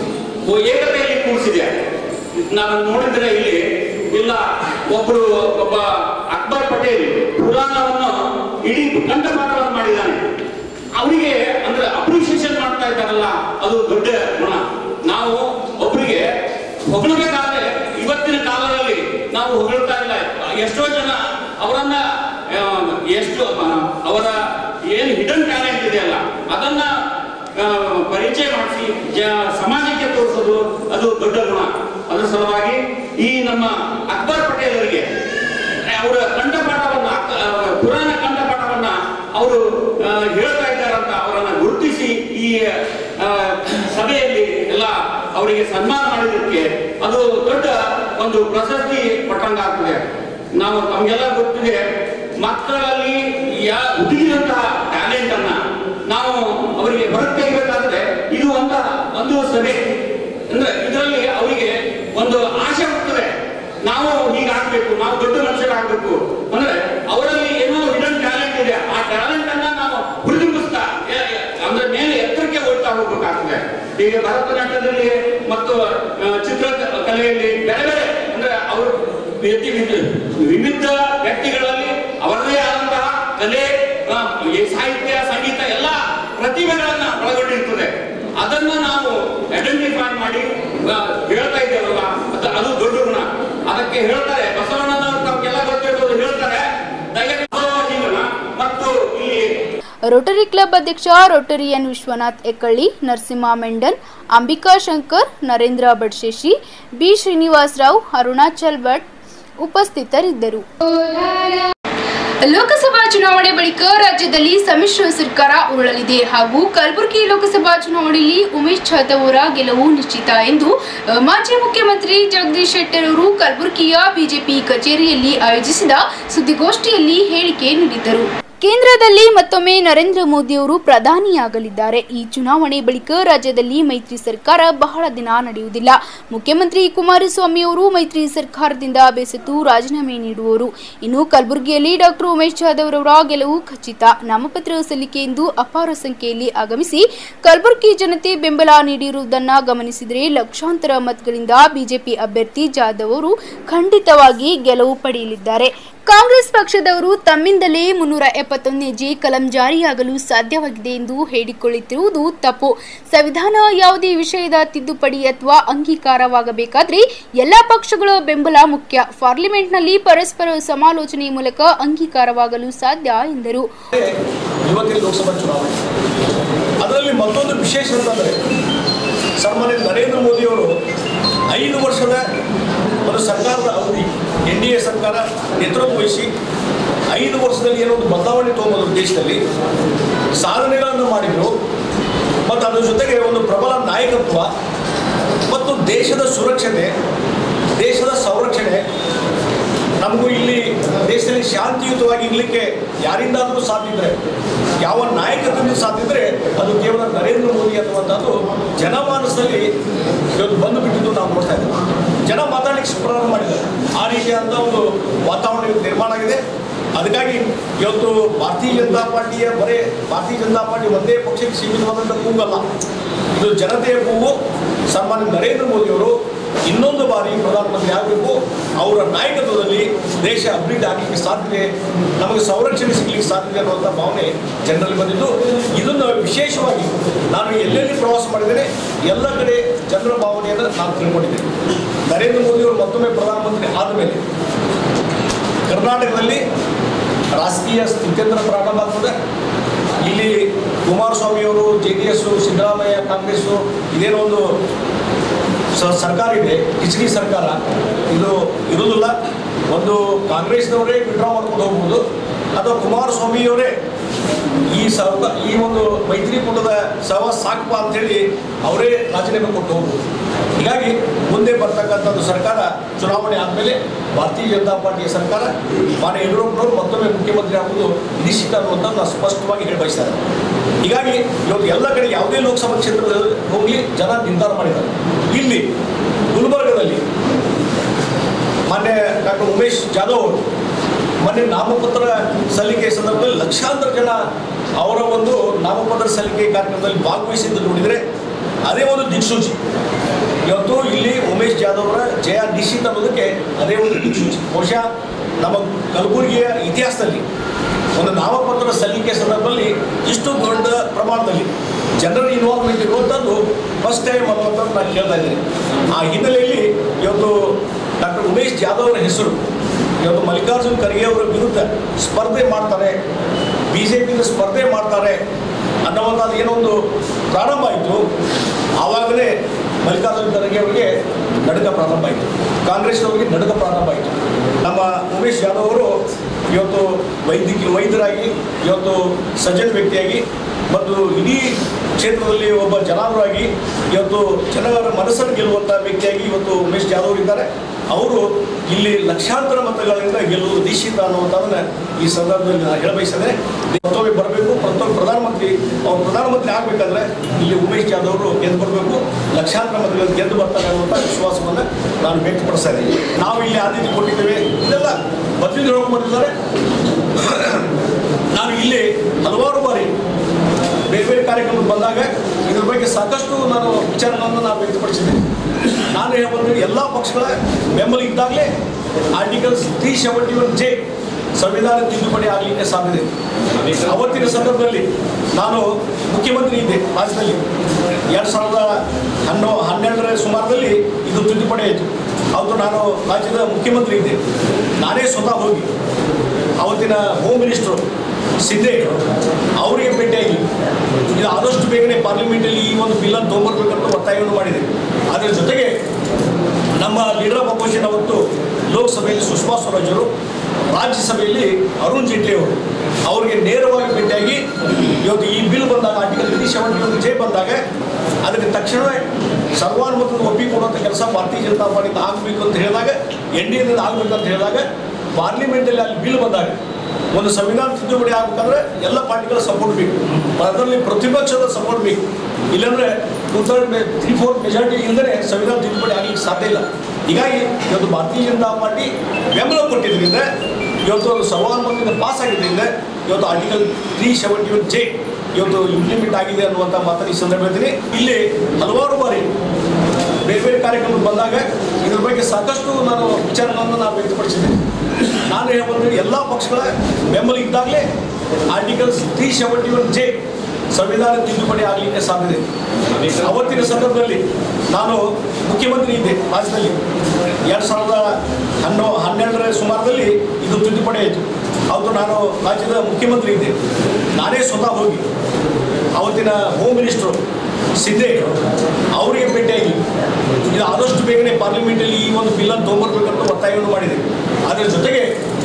ಓ ಏಕತೆಯಲ್ಲಿ ಕೂಡಿಸಿದೆ ನಾವು ನೋಡಿದ್ರೆ ಇಲ್ಲಿ ಇಲ್ಲ ಒಬ್ರು ಒಬ್ಬ ಅಕ್ಬರ್ ಪಟೇಲ್ ಪುರಾಣವನ್ನು ಇಡೀ ಕಂಠಪಾಠವನ್ನು ಮಾಡಿದ್ದಾನೆ ಅವರಿಗೆ ಅಂದ್ರೆ ಅಪ್ರಿಸಿಯೇಷನ್ ಮಾಡ್ತಾ ಇದ್ದಾರಲ್ಲ ಅದು ದೊಡ್ಡ ಗುಣ ನಾವು ಒಬ್ಬರಿಗೆ ಹೊಗಳಬೇಕಾದ್ರೆ ಇವತ್ತಿನ ಕಾಲದಲ್ಲಿ ನಾವು ಹೊಗಳ್ತಾ ಇಲ್ಲ ಎಷ್ಟೋ ಜನ ಅವರನ್ನ ಆ, ಎಷ್ಟು ಆ, ಅವರ ಏನು ಹಿಡನ್ ಟ್ಯಾಲೆಂಟ್ ಇದೆಯಲ್ಲ ಅದನ್ನ ಆ, ಪರಿಚಯ ಮಾಡಿಸಿ ಸಮಾಜಕ್ಕೆ ತೋರಿಸೋದು ಅದು ದೊಡ್ಡ ಗುಣ ಅದರ ಸಲುವಾಗಿ ಈ ನಮ್ಮ ಅಕ್ಬರ್ ಪಟೇಲರಿಗೆ ಅವರ ಕಂಠಪಾಠವನ್ನ ಆ, ಪುರಾಣ ಕಂಠಪಾಠವನ್ನ ಅವರು ಆ, ಹೇಳ್ತಾ ಇದ್ದಾರಂತ ಅವರನ್ನ ಗುರುತಿಸಿ ಈ ಆ, ಸಭೆಯಲ್ಲಿ ಎಲ್ಲ ಅವರಿಗೆ ಸನ್ಮಾನ ಮಾಡಿದ್ದಕ್ಕೆ ಅದು ದೊಡ್ಡ ಒಂದು ಪ್ರಶಸ್ತಿ ಕೊಟ್ಟಂಗಾಗ್ತದೆ ನಾವು ನಮಗೆಲ್ಲ ಗೊತ್ತಿದೆ ಮಕ್ಕಳಲ್ಲಿ ಯಾ ಹುದುಗಿದಂತಹ ಟ್ಯಾಲೆಂಟ್ ಅನ್ನ ನಾವು ಅವರಿಗೆ ಹೊರಗೆ ತೆಗಿಬೇಕಾದ್ರೆ ಇದು ಒಂದ ಒಂದು ಸಭೆ ಅಂದ್ರೆ ಇದರಲ್ಲಿ ಅವರಿಗೆ ಒಂದು ಆಸೆ ಹುಟ್ಟುತ್ತದೆ ನಾವು ಹೀಗಾಗ್ಬೇಕು ನಾವು ದೊಡ್ಡ ಮನುಷ್ಯರಾಗಬೇಕು ಅಂದ್ರೆ ಅವರಲ್ಲಿ ಏನೋ ಹಿಡನ್ ಟ್ಯಾಲೆಂಟ್ ಇದೆ ಆ ಟ್ಯಾಲೆಂಟ್ ಅನ್ನ ನಾವು ಹುರಿದುಂಬಿಸ್ತಾ ಎ- ಎ- ಅಂದ್ರೆ ಮೇಲೆ ಎತ್ತರಕ್ಕೆ ಹೋಗ್ತಾ ಹೋಗ್ಬೇಕಾಗ್ತದೆ ಈಗ ಭರತನಾಟ್ಯದಲ್ಲಿ ಮತ್ತು ಆ, ಚಿತ್ರಕಲೆಯಲ್ಲಿ ಬೇರೆ ಬೇರೆ ಅಂದ್ರೆ ಅವರು ವ್ಯಕ್ತಿ ವಿಧ- ವಿವಿಧ ವ್ಯಕ್ತಿಗಳಲ್ಲಿ ಅವರದೇ ಆದಂತಹ ಕಲೆ ಆ, ಈ ಸಾಹಿತ್ಯ ಸಂಗೀತ ಎಲ್ಲ ಪ್ರತಿಭೆಗಳನ್ನ ಒಳಗೊಂಡಿರ್ತದೆ ಅದನ್ನ ನಾವು ಐಡೆಂಟಿಫೈ ಮಾಡಿ ಆ, ಹೇಳ್ತಾ ಇದ್ದೇವಲ್ಲ ಅದು ಅದು ದೊಡ್ಡ ಗುಣ ಅದಕ್ಕೆ ಹೇಳ್ತಾರೆ ಬಸವಣ್ಣನವರು ತಮಗೆಲ್ಲ ಗೊತ್ತಿರ್ಬೋದು ಹೇಳ್ತಾರೆ ದಯವಿಟ್ಟು ಜೀವನ ಮತ್ತು ಇಲ್ಲಿ ರೋಟರಿ ಕ್ಲಬ್ ಅಧ್ಯಕ್ಷ ರೋಟರಿಯನ್ ವಿಶ್ವನಾಥ್ ಎಕ್ಕಳ್ಳಿ ನರಸಿಂಹ ಮೆಂಡನ್ ಅಂಬಿಕಾ ಶಂಕರ್ ನರೇಂದ್ರ ಬಡ್ಶೇಶಿ ಬಿ ಶ್ರೀನಿವಾಸರಾವ್ ಅರುಣಾಚಲ್ ಭಟ್ ಉಪಸ್ಥಿತರಿದ್ದರು ಲೋಕಸಭಾ ಚುನಾವಣೆ ಬಳಿಕ ರಾಜ್ಯದಲ್ಲಿ ಸಮ್ಮಿಶ್ರ ಸರ್ಕಾರ ಉರುಳಲಿದೆ ಹಾಗೂ ಕಲಬುರಗಿ ಲೋಕಸಭಾ ಚುನಾವಣೆಯಲ್ಲಿ ಉಮೇಶ್ ಜಾಧವ್ ಅವರ ಗೆಲುವು ನಿಶ್ಚಿತ ಎಂದು ಅ, ಮಾಜಿ ಮುಖ್ಯಮಂತ್ರಿ ಜಗದೀಶ್ ಶೆಟ್ಟರ್ ಅವರು ಕಲಬುರಗಿಯ ಬಿಜೆಪಿ ಕಚೇರಿಯಲ್ಲಿ ಆಯೋಜಿಸಿದ ಸುದ್ದಿಗೋಷ್ಠಿಯಲ್ಲಿ ಹೇಳಿಕೆ ನೀಡಿದ್ದರು ಕೇಂದ್ರದಲ್ಲಿ ಮತ್ತೊಮ್ಮೆ ನರೇಂದ್ರ ಮೋದಿ ಅವರು ಪ್ರಧಾನಿಯಾಗಲಿದ್ದಾರೆ ಈ ಚುನಾವಣೆ ಬಳಿಕ ರಾಜ್ಯದಲ್ಲಿ ಮೈತ್ರಿ ಸರ್ಕಾರ ಬಹಳ ದಿನ ನಡೆಯುವುದಿಲ್ಲ ಮುಖ್ಯಮಂತ್ರಿ ಕುಮಾರಸ್ವಾಮಿ ಅವರು ಮೈತ್ರಿ ಸರ್ಕಾರದಿಂದ ಬೇಸತ್ತು ರಾಜೀನಾಮೆ ನೀಡುವರು ಇನ್ನು ಕಲಬುರಗಿಯಲ್ಲಿ ಡಾಕ್ಟರ್ ಉಮೇಶ್ ಜಾಧವ್ ಅವರ ಗೆಲುವು ಖಚಿತ ನಾಮಪತ್ರ ಸಲ್ಲಿಕೆಯೆಂದು ಅಪಾರ ಸಂಖ್ಯೆಯಲ್ಲಿ ಆಗಮಿಸಿ ಕಲಬುರಗಿ ಜನತೆ ಬೆಂಬಲ ನೀಡಿರುವುದನ್ನು ಗಮನಿಸಿದರೆ ಲಕ್ಷಾಂತರ ಮತಗಳಿಂದ ಬಿಜೆಪಿ ಅಭ್ಯರ್ಥಿ ಜಾಧವ್ ಅವರು ಖಂಡಿತವಾಗಿ ಗೆಲುವು ಪಡೆಯಲಿದ್ದಾರೆ ಕಾಂಗ್ರೆಸ್ ಪಕ್ಷದವರು ತಮ್ಮಿಂದಲೇ ಮುನ್ನೂರ ಎಪ್ಪತ್ತೊಂದನೇ ಜೆ ಕಲಂ ಜಾರಿಯಾಗಲು ಸಾಧ್ಯವಾಗಿದೆ ಎಂದು ಹೇಳಿಕೊಳ್ಳುತ್ತಿರುವುದು ತಪ್ಪು ಸಂವಿಧಾನ ಯಾವುದೇ ವಿಷಯದ ತಿದ್ದುಪಡಿ ಅಥವಾ ಅಂಗೀಕಾರವಾಗಬೇಕಾದ್ರೆ ಎಲ್ಲ ಪಕ್ಷಗಳ ಬೆಂಬಲ ಮುಖ್ಯ ಪಾರ್ಲಿಮೆಂಟ್ನಲ್ಲಿ ಪರಸ್ಪರ ಸಮಾಲೋಚನೆ ಮೂಲಕ ಅಂಗೀಕಾರವಾಗಲು ಸಾಧ್ಯ ಎಂದರು ಇವತ್ತಿನ ಲೋಕಸಭಾ ಚುನಾವಣೆ ಅದರಲ್ಲಿ ಮತ್ತೊಂದು ವಿಶೇಷ ಅಂತಂದರೆ ಸನ್ಮಾನ್ಯ ನರೇಂದ್ರ ಮೋದಿಯವರು ಐದು ವರ್ಷದ ಒಂದು ಸರ್ಕಾರದ ಅವಧಿ ಎನ್ ಡಿ ಎ ಸರ್ಕಾರ ನೇತೃತ್ವ ವಹಿಸಿ ಐದು ವರ್ಷದಲ್ಲಿ ಏನೋ ಒಂದು ಬದಲಾವಣೆ ತೊಗೊಂಬಂದರು ದೇಶದಲ್ಲಿ ಸಾಧನೆಗಳನ್ನು ಮಾಡಿದರು ಮತ್ತು ಅದ್ರ ಜೊತೆಗೆ ಒಂದು ಪ್ರಬಲ ನಾಯಕತ್ವ ಮತ್ತು ದೇಶದ ಸುರಕ್ಷತೆ ದೇಶದ ಸಂರಕ್ಷಣೆ ನಮಗೂ ಇಲ್ಲಿ ದೇಶದಲ್ಲಿ ಶಾಂತಿಯುತವಾಗಿ ಇರಲಿಕ್ಕೆ ಯಾರಿಂದಾದರೂ ಸಾಧ್ಯ ಇದ್ರೆ ಯಾವ ನಾಯಕತ್ವದಿಂದ ಸಾಧ್ಯ ಇದ್ರೆ ಅದು ಕೇವಲ ನರೇಂದ್ರ ಮೋದಿ ಅನ್ನುವಂಥದ್ದು ಜನಮಾನಸದಲ್ಲಿ ಇವತ್ತು ಬಂದು ಬಿಟ್ಟಿದ್ದು ನಾವು ನೋಡ್ತಾ ಇದ್ದೀವಿ ಜನ ಮಾತಾಡಲಿಕ್ಕೆ ಪ್ರಾರಂಭ ಮಾಡಿದ್ದಾರೆ ಆ ರೀತಿಯಾದಂಥ ಒಂದು ವಾತಾವರಣ ಇವತ್ತು ನಿರ್ಮಾಣ ಆಗಿದೆ ಅದಕ್ಕಾಗಿ ಇವತ್ತು ಭಾರತೀಯ ಜನತಾ ಪಾರ್ಟಿಯ ಬರೇ ಭಾರತೀಯ ಜನತಾ ಪಾರ್ಟಿ ಒಂದೇ ಪಕ್ಷಕ್ಕೆ ಸೀಮಿತವಾದಂಥ ಕೂಗಲ್ಲ ಇದು ಜನತೆಯ ಕೂಗು ಸನ್ಮಾನ್ಯ ನರೇಂದ್ರ ಮೋದಿಯವರು ಇನ್ನೊಂದು ಬಾರಿ ಪ್ರಧಾನಮಂತ್ರಿ ಆಗಬೇಕು ಅವರ ನಾಯಕತ್ವದಲ್ಲಿ ದೇಶ ಅಭಿವೃದ್ಧಿ ಆಗಲಿಕ್ಕೆ ಸಾಧ್ಯತೆ ನಮಗೆ ಸಂರಕ್ಷಣೆ ಸಿಗಲಿಕ್ಕೆ ಸಾಧ್ಯತೆ ಅನ್ನುವಂಥ ಭಾವನೆ ಜನರಲ್ಲಿ ಬಂದಿದ್ದು ಇದನ್ನು ವಿಶೇಷವಾಗಿ ನಾನು ಎಲ್ಲೆಲ್ಲಿ ಪ್ರವಾಸ ಮಾಡಿದ್ದೇನೆ ಎಲ್ಲ ಕಡೆ ಜನರ ಭಾವನೆಯನ್ನು ನಾನು ತಿಳ್ಕೊಂಡಿದ್ದೇನೆ ನರೇಂದ್ರ ಮೋದಿಯವರು ಮತ್ತೊಮ್ಮೆ ಪ್ರಧಾನಮಂತ್ರಿ ಆದ ಮೇಲೆ ಕರ್ನಾಟಕದಲ್ಲಿ ರಾಜಕೀಯ ಸ್ಥಿತ್ಯಂತರ ಪ್ರಾರಂಭ ಆಗ್ತದೆ ಇಲ್ಲಿ ಕುಮಾರಸ್ವಾಮಿಯವರು J D S Siddaramaiah Congress ಇದೇನೋ ಒಂದು ಸ ಸರ್ಕಾರ ಇದೆ ಕಿಚಡಿ ಸರ್ಕಾರ ಇದು ಇರುವುದಿಲ್ಲ ಒಂದು ಕಾಂಗ್ರೆಸ್ನವರೇ ವಿಡ್ರಾ ಮಾಡ್ಕೊಂಡು ಹೋಗ್ಬೋದು ಅಥವಾ ಕುಮಾರಸ್ವಾಮಿಯವರೇ ಈ ಸಹ ಈ ಒಂದು ಮೈತ್ರಿಕೂಟದ ಸಹವಾಸ ಸಾಕಪ್ಪ ಅಂತೇಳಿ ಅವರೇ ರಾಜೀನಾಮೆ ಕೊಟ್ಟು ಹೋಗ್ಬೋದು ಹೀಗಾಗಿ ಮುಂದೆ ಬರ್ತಕ್ಕಂಥದ್ದು ಸರ್ಕಾರ ಚುನಾವಣೆ ಆದಮೇಲೆ ಭಾರತೀಯ ಜನತಾ ಪಾರ್ಟಿಯ ಸರ್ಕಾರ ಮಾನ್ಯ ಯಡಿಯೂರಪ್ಪನವರು ಮತ್ತೊಮ್ಮೆ ಮುಖ್ಯಮಂತ್ರಿ ಆಗುವುದು ನಿಶ್ಚಿತ ಅನ್ನುವಂಥದ್ದು ನಾನು ಸ್ಪಷ್ಟವಾಗಿ ಹೇಳಿ ಬಯಸ್ತಾರೆ ಹೀಗಾಗಿ ಇವತ್ತು ಎಲ್ಲ ಕಡೆ ಯಾವುದೇ ಲೋಕಸಭಾ ಕ್ಷೇತ್ರದಲ್ಲಿ ಹೋಗಿ ಜನ ನಿರ್ಧಾರ ಮಾಡಿದ್ದಾರೆ ಇಲ್ಲಿ ಗುಲ್ಬರ್ಗದಲ್ಲಿ ಮಾನ್ಯ ಡಾಕ್ಟರ್ ಉಮೇಶ್ ಜಾಧವ್ ಅವರು ಮೊನ್ನೆ ನಾಮಪತ್ರ ಸಲ್ಲಿಕೆ ಸಂದರ್ಭದಲ್ಲಿ ಲಕ್ಷಾಂತರ ಜನ ಅವರ ಒಂದು ನಾಮಪತ್ರ ಸಲ್ಲಿಕೆ ಕಾರ್ಯಕ್ರಮದಲ್ಲಿ ಭಾಗವಹಿಸಿದ್ದು ನೋಡಿದರೆ ಅದೇ ಒಂದು ದಿಕ್ಸೂಚಿ ಇವತ್ತು ಇಲ್ಲಿ ಉಮೇಶ್ ಜಾಧವ್ ಅವರ ಜಯ ನಿಶ್ಚಿತ ಅನ್ನೋದಕ್ಕೆ ಅದೇ ಒಂದು ದಿಕ್ಸೂಚಿ ಬಹುಶಃ ನಮ್ಮ ಕಲಬುರಗಿಯ ಇತಿಹಾಸದಲ್ಲಿ ಒಂದು ನಾಮಪತ್ರ ಸಲ್ಲಿಕೆ ಸಂದರ್ಭದಲ್ಲಿ ಇಷ್ಟು ದೊಡ್ಡ ಪ್ರಮಾಣದಲ್ಲಿ ಜನರ ಇನ್ವಾಲ್ವ್ಮೆಂಟ್ ಇರುವಂಥದ್ದು ಫಸ್ಟ್ ಟೈಮ್ ಅನ್ನುವಂಥದ್ದು ನಾನು ಕೇಳ್ತಾ ಇದ್ದೀನಿ ಆ ಹಿನ್ನೆಲೆಯಲ್ಲಿ ಇವತ್ತು ಡಾಕ್ಟರ್ ಉಮೇಶ್ ಜಾಧವ್ ಅವರ ಹೆಸರು ಇವತ್ತು ಮಲ್ಲಿಕಾರ್ಜುನ್ ಖರ್ಗೆ ಅವರ ವಿರುದ್ಧ ಸ್ಪರ್ಧೆ ಮಾಡ್ತಾರೆ ಬಿ ಜೆ ಪಿಯಿಂದ ಸ್ಪರ್ಧೆ ಮಾಡ್ತಾರೆ ಅನ್ನುವಂಥದ್ದು ಏನೋ ಒಂದು ಪ್ರಾರಂಭ ಆಯಿತು ಆವಾಗಲೇ ಮಲ್ಲಿಕಾರ್ಜುನ್ ಖರ್ಗೆ ಅವರಿಗೆ ನಡುಕ ಪ್ರಾರಂಭ ಆಯಿತು ಕಾಂಗ್ರೆಸ್ನವರಿಗೆ ನಡುಕ ಪ್ರಾರಂಭ ಆಯಿತು ನಮ್ಮ ಉಮೇಶ್ ಯಾದವ್ ಅವರು ಇವತ್ತು ವೈದ್ಯಕೀಯ ವೈದ್ಯರಾಗಿ ಇವತ್ತು ಸಜ್ಜನ ವ್ಯಕ್ತಿಯಾಗಿ ಮತ್ತು ಇಡೀ ಕ್ಷೇತ್ರದಲ್ಲಿ ಒಬ್ಬ ಜನಾಂಗರಾಗಿ ಇವತ್ತು ಜನರ ಮನಸ್ಸನ್ನು ಗೆಲ್ಲುವಂಥ ವ್ಯಕ್ತಿಯಾಗಿ ಇವತ್ತು ಉಮೇಶ್ ಜಾಧವ್ ಇದ್ದಾರೆ ಅವರು ಇಲ್ಲಿ ಲಕ್ಷಾಂತರ ಮತಗಳಿಂದ ಗೆಲ್ಲುವುದು ನಿಶ್ಚಿತ ಅನ್ನುವಂಥದ್ದನ್ನ ಈ ಸಂದರ್ಭದಲ್ಲಿ ನಾನು ಹೇಳಬಯಸಿದ್ರೆ ಮತ್ತೊಮ್ಮೆ ಬರಬೇಕು ಪ್ರತಿಯೊಬ್ಬ ಪ್ರಧಾನಮಂತ್ರಿ ಅವ್ರು ಪ್ರಧಾನಮಂತ್ರಿ ಆಗಬೇಕಂದ್ರೆ ಇಲ್ಲಿ ಉಮೇಶ್ ಜಾಧವ್ ಅವರು ಗೆದ್ದು ಬರಬೇಕು ಲಕ್ಷಾಂತರ ಮತಗಳನ್ನು ಗೆದ್ದು ಬರ್ತಾರೆ ಅನ್ನುವಂಥ ವಿಶ್ವಾಸವನ್ನು ನಾನು ವ್ಯಕ್ತಪಡಿಸ್ತಾ ಇದ್ದೀನಿ ನಾವು ಇಲ್ಲಿ ಆದ್ಯತೆ ಕೊಟ್ಟಿದ್ದೇವೆ ಇದೆಲ್ಲ ಮೊದಲಿಂದ ಹೇಳ್ಕೊಂಡು ಬಂದಿದ್ದಾರೆ ನಾನು ಇಲ್ಲಿ ಹಲವಾರು ಬಾರಿ ಬೇರೆ ಬೇರೆ ಕಾರ್ಯಕ್ರಮಕ್ಕೆ ಬಂದಾಗ ಇದ್ರ ಬಗ್ಗೆ ಸಾಕಷ್ಟು ನಾನು ವಿಚಾರಗಳನ್ನು ನಾನು ವ್ಯಕ್ತಪಡಿಸಿದ್ದೆ ನಾನು ಹೇಳ್ಬಂದ್ರೆ ಎಲ್ಲ ಪಕ್ಷಗಳ ಬೆಂಬಲ ಇದ್ದಾಗಲೇ articles three seventy one J ಸಂವಿಧಾನ ತಿದ್ದುಪಡಿ ಆಗಲಿಕ್ಕೆ ಸಾಧ್ಯತೆ ಅವತ್ತಿನ ಸಂದರ್ಭದಲ್ಲಿ ನಾನು ಮುಖ್ಯಮಂತ್ರಿ ಇದ್ದೆ ರಾಜ್ಯದಲ್ಲಿ ಎರಡು ಸಾವಿರದ ಹನ್ನೊ ಹನ್ನೆರಡರ ಸುಮಾರದಲ್ಲಿ ಇದು ತಿದ್ದುಪಡಿ ಆಯಿತು ಅವತ್ತು ನಾನು ರಾಜ್ಯದ ಮುಖ್ಯಮಂತ್ರಿ ಇದ್ದೆ ನಾನೇ ಸ್ವತಃ ಹೋಗಿ ಅವತ್ತಿನ ಹೋಮ್ ಮಿನಿಸ್ಟ್ರು ಸಿದ್ದೆ ಅವರಿಗೆ ಭೇಟಿಯಾಗಿ ಇದು ಆದಷ್ಟು ಬೇಗನೆ ಪಾರ್ಲಿಮೆಂಟಲ್ಲಿ ಈ ಒಂದು ಬಿಲ್ಲನ್ನು ತೊಗೊಂಬರ್ಬೇಕಂತ ಒತ್ತಾಯವನ್ನು ಮಾಡಿದೆ ಅದರ ಜೊತೆಗೆ ನಮ್ಮ ಲೀಡರ್ ಆಫ್ ಅಪೋಸಿಷನ್ ಅವತ್ತು ಲೋಕಸಭೆಯಲ್ಲಿ ಸುಷ್ಮಾ ಸ್ವರಾಜ್ ಅವರು ರಾಜ್ಯಸಭೆಯಲ್ಲಿ ಅರುಣ್ ಜೇಟ್ಲಿ ಅವರು ಅವರಿಗೆ ನೇರವಾಗಿ ಭೇಟಿಯಾಗಿ ಇವತ್ತು ಈ ಬಿಲ್ ಬಂದಾಗ ಆರ್ಟಿಕಲ್ ತ್ರೀ ಸೆವೆಂಟಿ ಒಂದು ಜೆ ಬಂದಾಗ ಅದಕ್ಕೆ ತಕ್ಷಣವೇ ಸರ್ವಾನುಮತದ ಒಪ್ಪಿಕೊಡುವಂಥ ಕೆಲಸ ಭಾರತೀಯ ಜನತಾ ಪಾರ್ಟಿಯಿಂದ ಆಗಬೇಕು ಅಂತ ಹೇಳಿದಾಗ ಎನ್ ಡಿ ಎದಿಂದ ಆಗಬೇಕು ಅಂತ ಹೇಳಿದಾಗ ಪಾರ್ಲಿಮೆಂಟಲ್ಲಿ ಅಲ್ಲಿ ಬಿಲ್ ಬಂದಾಗ ಒಂದು ಸಂವಿಧಾನ ತಿದ್ದುಪಡಿ ಆಗಬೇಕಂದ್ರೆ ಎಲ್ಲ ಪಾರ್ಟಿಗಳ ಸಪೋರ್ಟ್ ಬೇಕು ಅದರಲ್ಲಿ ಪ್ರತಿಪಕ್ಷದ ಸಪೋರ್ಟ್ ಬೇಕು ಇಲ್ಲಾಂದ್ರೆ two third three four majority ಇಲ್ಲದೆ ಸಂವಿಧಾನ ತಿದ್ದುಪಡಿ ಆಗಲಿಕ್ಕೆ ಸಾಧ್ಯ ಇಲ್ಲ ಹೀಗಾಗಿ ಇವತ್ತು ಭಾರತೀಯ ಜನತಾ ಪಾರ್ಟಿ ಬೆಂಬಲ ಕೊಟ್ಟಿದ್ದರಿಂದ ಇವತ್ತು ಅದು ಸರ್ವಾನುಮತದಿಂದ ಪಾಸ್ ಆಗಿದ್ದರಿಂದ ಇವತ್ತು article three seventy one J ಇವತ್ತು ಇಂಪ್ಲಿಮೆಂಟ್ ಆಗಿದೆ ಅನ್ನುವಂಥ ಮಾತನ್ನು ಈ ಸಂದರ್ಭ ಹೇಳ್ತೀನಿ ಇಲ್ಲಿ ಹಲವಾರು ಬಾರಿ ಬೇರೆ ಬೇರೆ ಕಾರ್ಯಕ್ರಮಕ್ಕೆ ಬಂದಾಗ ಇದ್ರ ಬಗ್ಗೆ ಸಾಕಷ್ಟು ನಾನು ವಿಚಾರಗಳನ್ನು ನಾನು ವ್ಯಕ್ತಪಡಿಸಿದ್ದೆ ನಾನು ಹೇಳ್ಬಂದ್ರೆ ಎಲ್ಲ ಪಕ್ಷಗಳ ಬೆಂಬಲ ಇದ್ದಾಗಲೇ articles three seventy one J ಸಂವಿಧಾನ ತಿದ್ದುಪಡಿ ಆಗಲಿಕ್ಕೆ ಸಾಧ್ಯತೆ ಅವತ್ತಿನ ಸಂದರ್ಭದಲ್ಲಿ ನಾನು ಮುಖ್ಯಮಂತ್ರಿ ಇದ್ದೆ ರಾಜ್ಯದಲ್ಲಿ ಎರಡು ಸಾವಿರದ ಹನ್ನೊ ಹನ್ನೆರಡರ ಸುಮಾರದಲ್ಲಿ ಇದು ತಿದ್ದುಪಡಿ ಆಯಿತು ಅವತ್ತು ನಾನು ರಾಜ್ಯದ ಮುಖ್ಯಮಂತ್ರಿ ಇದ್ದೆ ನಾನೇ ಸ್ವತಃ ಹೋಗಿ ಅವತ್ತಿನ ಹೋಮ್ ಮಿನಿಸ್ಟ್ರು ಸಿದ್ದೆ ಅವರಿಗೆ ಭೇಟಿಯಾಗಿ ಇದು ಆದಷ್ಟು ಬೇಗನೆ ಪಾರ್ಲಿಮೆಂಟಲ್ಲಿ ಈ ಒಂದು ಬಿಲ್ಲನ್ನು ತೊಗೊಂಬರ್ಬೇಕಂತ ಒತ್ತಾಯವನ್ನು ಮಾಡಿದೆ ಅದರ ಜೊತೆಗೆ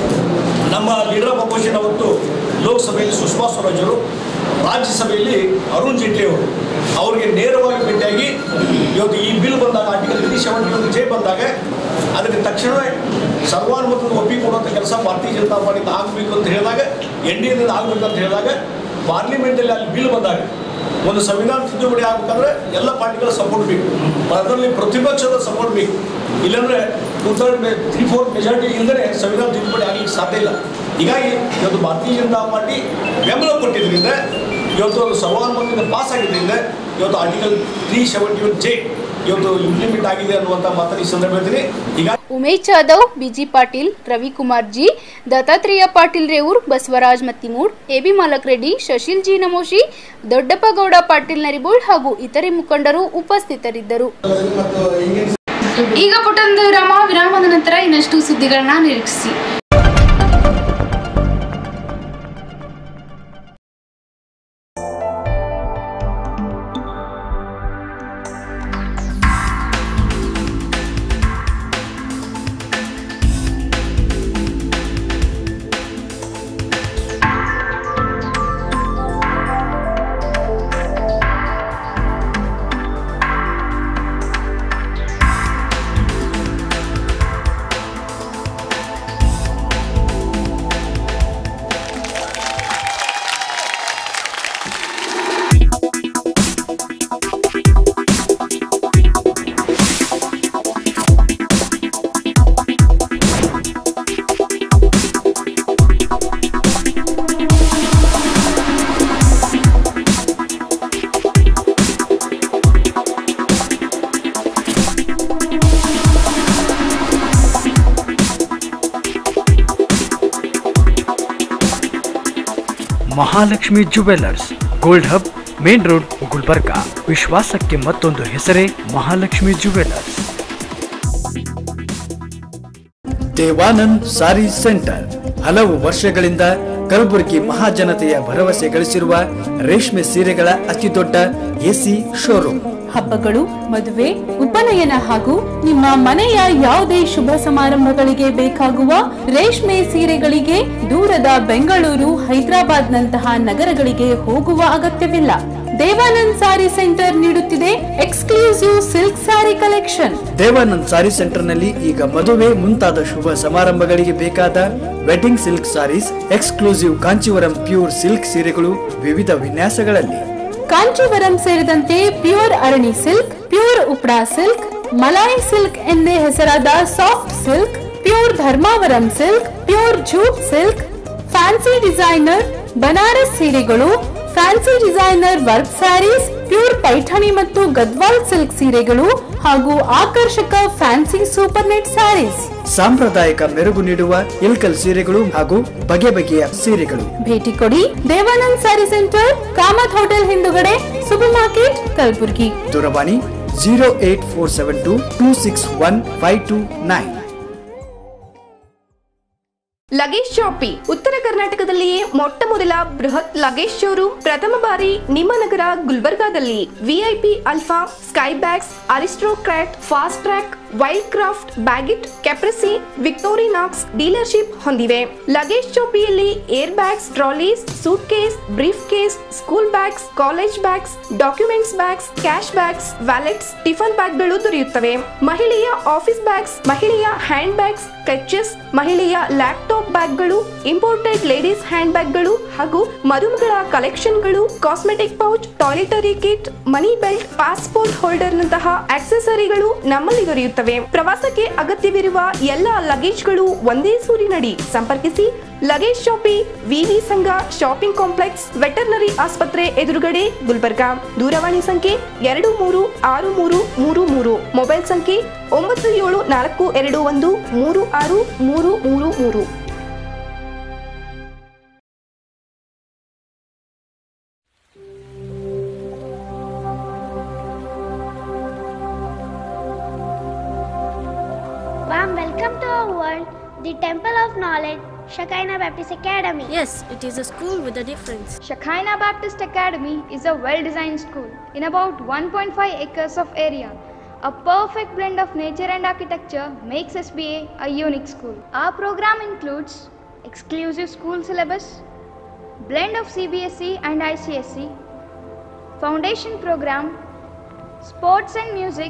ನಮ್ಮ ಲೀಡರ್ ಆಫ್ ಅಪೋಸಿಷನ್ ಅವತ್ತು ಲೋಕಸಭೆಯಲ್ಲಿ ಸುಷ್ಮಾ ಸ್ವರಾಜ್ ಅವರು ರಾಜ್ಯಸಭೆಯಲ್ಲಿ ಅರುಣ್ ಜೇಟ್ಲಿ ಅವರು ಅವರಿಗೆ ನೇರವಾಗಿ ಭೇಟಿಯಾಗಿ ಇವತ್ತು ಈ ಬಿಲ್ ಬಂದಾಗ ಆರ್ಟಿಕಲ್ ತ್ರೀ ಸೆವೆಂಟಿ ಒಂದು ಜೆ ಬಂದಾಗ ಅದಕ್ಕೆ ತಕ್ಷಣವೇ ಸರ್ವಾನುಮತದ ಒಪ್ಪಿಕೊಡುವಂಥ ಕೆಲಸ ಭಾರತೀಯ ಜನತಾ ಪಾರ್ಟಿಯಿಂದ ಆಗಬೇಕು ಅಂತ ಹೇಳಿದಾಗ ಎನ್ ಡಿ ಎದಿಂದ ಆಗಬೇಕು ಅಂತ ಹೇಳಿದಾಗ ಪಾರ್ಲಿಮೆಂಟಲ್ಲಿ ಅಲ್ಲಿ ಬಿಲ್ ಬಂದಾಗ ಒಂದು ಸಂವಿಧಾನ ತಿದ್ದುಪಡಿ ಆಗಬೇಕಂದ್ರೆ ಎಲ್ಲ ಪಾರ್ಟಿಗಳ ಸಪೋರ್ಟ್ ಬೇಕು ಅದರಲ್ಲಿ ಪ್ರತಿಪಕ್ಷದ ಸಪೋರ್ಟ್ ಬೇಕು ಇಲ್ಲಾಂದ್ರೆ two third three four majority ಇಲ್ಲದೆ ಸಂವಿಧಾನ ತಿದ್ದುಪಡಿ ಆಗಲಿಕ್ಕೆ ಸಾಧ್ಯ ಇಲ್ಲ ಹೀಗಾಗಿ ಇವತ್ತು ಭಾರತೀಯ ಜನತಾ ಪಾರ್ಟಿ ಬೆಂಬಲ ಕೊಟ್ಟಿದ್ದರಿಂದ ಇವತ್ತು ಅದು ಸರ್ವಾನುಮತದಿಂದ ಪಾಸ್ ಆಗಿದ್ದರಿಂದ ಇವತ್ತು article three seventy one J ಇವತ್ತು ಇಂಪ್ಲಿಮೆಂಟ್ ಆಗಿದೆ ಅನ್ನುವಂಥ ಮಾತನ್ನು ಈ ಸಂದರ್ಭ ಹೇಳ್ತೀನಿ ಹೀಗಾಗಿ Umesh Jadhav B G Patil Ravikumar G Dattatreya Patil Revoor Basavaraj Mattimud A B Malak Reddy ಶಶಿಲ್ G Namoshi ದೊಡ್ಡಪ್ಪ ಗೌಡ ಪಾಟೀಲ್ ನರಿಬೋಳ್ ಹಾಗೂ ಇತರೆ ಮುಖಂಡರು ಉಪಸ್ಥಿತರಿದ್ದರು ಈಗ ಪುಟ್ಟೊಂದು ವಿರಾಮ ವಿರಾಮದ ನಂತರ ಇನ್ನಷ್ಟು ಸುದ್ದಿಗಳನ್ನ ನಿರೀಕ್ಷಿಸಿ Mahalakshmi jewellers gold hub main road Gulbarga ವಿಶ್ವಾಸಕ್ಕೆ ಮತ್ತೊಂದು ಹೆಸರೇ ಮಹಾಲಕ್ಷ್ಮಿ ಜುವೆಲ್ಲರ್ಸ್ ದೇವಾನಂದ್ ಸಾರಿ ಸೆಂಟರ್ ಹಲವು ವರ್ಷಗಳಿಂದ ಕಲಬುರಗಿ ಮಹಾಜನತೆಯ ಭರವಸೆ ಗಳಿಸಿರುವ ರೇಷ್ಮೆ ಸೀರೆಗಳ ಅತಿದೊಡ್ಡ ಎಸಿ ಶೋರೂಮ್ ಹಬ್ಬಗಳು ಮದುವೆ ಉಪನಯನ ಹಾಗೂ ನಿಮ್ಮ ಮನೆಯ ಯಾವುದೇ ಶುಭ ಸಮಾರಂಭಗಳಿಗೆ ಬೇಕಾಗುವ ರೇಷ್ಮೆ ಸೀರೆಗಳಿಗೆ ದೂರದ ಬೆಂಗಳೂರು ಹೈದರಾಬಾದ್ ನಂತಹ ನಗರಗಳಿಗೆ ಹೋಗುವ ಅಗತ್ಯವಿಲ್ಲ ದೇವಾನಂದ್ ಸಾರಿ ಸೆಂಟರ್ ನೀಡುತ್ತಿದೆ ಎಕ್ಸ್ಕ್ಲೂಸಿವ್ ಸಿಲ್ಕ್ ಸಾರಿ ಕಲೆಕ್ಷನ್ ದೇವಾನಂದ್ ಸಾರಿ ಸೆಂಟರ್ನಲ್ಲಿ ಈಗ ಮದುವೆ ಮುಂತಾದ ಶುಭ ಸಮಾರಂಭಗಳಿಗೆ ಬೇಕಾದ wedding silk saris exclusive Kanjeevaram pure silk ಸೀರೆಗಳು ವಿವಿಧ ವಿನ್ಯಾಸಗಳಲ್ಲಿ ಕಾಂಚೀವರಂ ಸೇರಿದಂತೆ pure Arani silk pure Uppada silk Malai silk ಎಂದೇ ಹೆಸರಾದ soft silk pure Dharmavaram silk pure jute silk fancy designer Banaras ಸೀರೆಗಳು fancy designer work saris pure Paithani ಮತ್ತು ಗದ್ವಾಲ್ ಸಿಲ್ಕ್ ಸೀರೆಗಳು ಹಾಗೂ ಆಕರ್ಷಕ ಫ್ಯಾನ್ಸಿ ಸೂಪರ್ ನೆಟ್ ಸ್ಯಾರೀಸ್ ಸಾಂಪ್ರದಾಯಿಕ ಮೆರುಗು ನೀಡುವ ಇಲ್ಕಲ್ ಸೀರೆಗಳು ಹಾಗೂ ಬಗೆ ಬಗೆಯ ಸೀರೆಗಳು ಭೇಟಿ ಕೊಡಿ ದೇವಾನಂದ್ ಸ್ಯಾರಿ ಸೆಂಟರ್ ಕಾಮತ್ ಹೋಟೆಲ್ ಹಿಂದುಗಡೆ ಸೂಪರ್ ಮಾರ್ಕೆಟ್ ಕಲಬುರ್ಗಿ ದೂರವಾಣಿ zero eight four seven two two six one five two nine luggage shoppe ಉತ್ತರ ಕರ್ನಾಟಕದಲ್ಲಿಯೇ ಮೊಟ್ಟ ಮೊದಲ ಬೃಹತ್ ಲಗೇಜ್ ಶೋರೂಮ್ ಪ್ರಥಮ ಬಾರಿ ನಿಮ್ಮ ನಗರ ಗುಲ್ಬರ್ಗಾದಲ್ಲಿ VIP alpha sky bags Aristocrat Fastrack Wildcraft Baggit Caprese Victorinox dealership ಹೊಂದಿವೆ ಲಗೇಜ್ ಶಾಪಿಯಲ್ಲಿ air bags trolleys suitcase briefcase school bags college bags documents bags cash bags wallets tiffin ಬ್ಯಾಗ್ಗಳು ದೊರೆಯುತ್ತವೆ ಮಹಿಳೆಯ office bags ಮಹಿಳೆಯ hand bags clutches ಮಹಿಳೆಯ laptop ಬ್ಯಾಗ್ಗಳು imported ladies hand ಬ್ಯಾಗ್ಗಳು ಹಾಗೂ ಮರುಮಗಳ ಕಲೆಕ್ಷನ್ಗಳು cosmetic pouch toiletry kit money belt passport holder ನಂತಹ ಆಕ್ಸೆಸರಿಗಳು ನಮ್ಮಲ್ಲಿ ದೊರೆಯುತ್ತವೆ ಪ್ರವಾಸಕ್ಕೆ ಅಗತ್ಯವಿರುವ ಎಲ್ಲ ಲಗೇಜ್ಗಳು ಒಂದೇ ಸೂರಿನಡಿ ಸಂಪರ್ಕಿಸಿ ಲಗೇಜ್ ಶಾಪಿ ವಿವಿ ಸಂಘ ಶಾಪಿಂಗ್ ಕಾಂಪ್ಲೆಕ್ಸ್ ವೆಟರ್ನರಿ ಆಸ್ಪತ್ರೆ ಎದುರುಗಡೆ ಗುಲ್ಬರ್ಗಾ ದೂರವಾಣಿ ಸಂಖ್ಯೆ ಎರಡು ಮೂರು ಆರು ಮೂರು ಮೂರು ಮೂರು ಮೊಬೈಲ್ ಸಂಖ್ಯೆ ಒಂಬತ್ತು ಏಳು ನಾಲ್ಕು ಎರಡು ಒಂದು ಮೂರು ಆರು ಮೂರು ಮೂರು ಮೂರು Warm welcome to our world, the Temple of Knowledge, Shekinah Baptist Academy. Yes, it is a school with a difference. Shekinah Baptist Academy is a well designed school in about 1.5 acres of area. A perfect blend of nature and architecture makes SBA a unique school. Our program includes exclusive school syllabus, blend of CBSE and ICSE, foundation program, sports and music,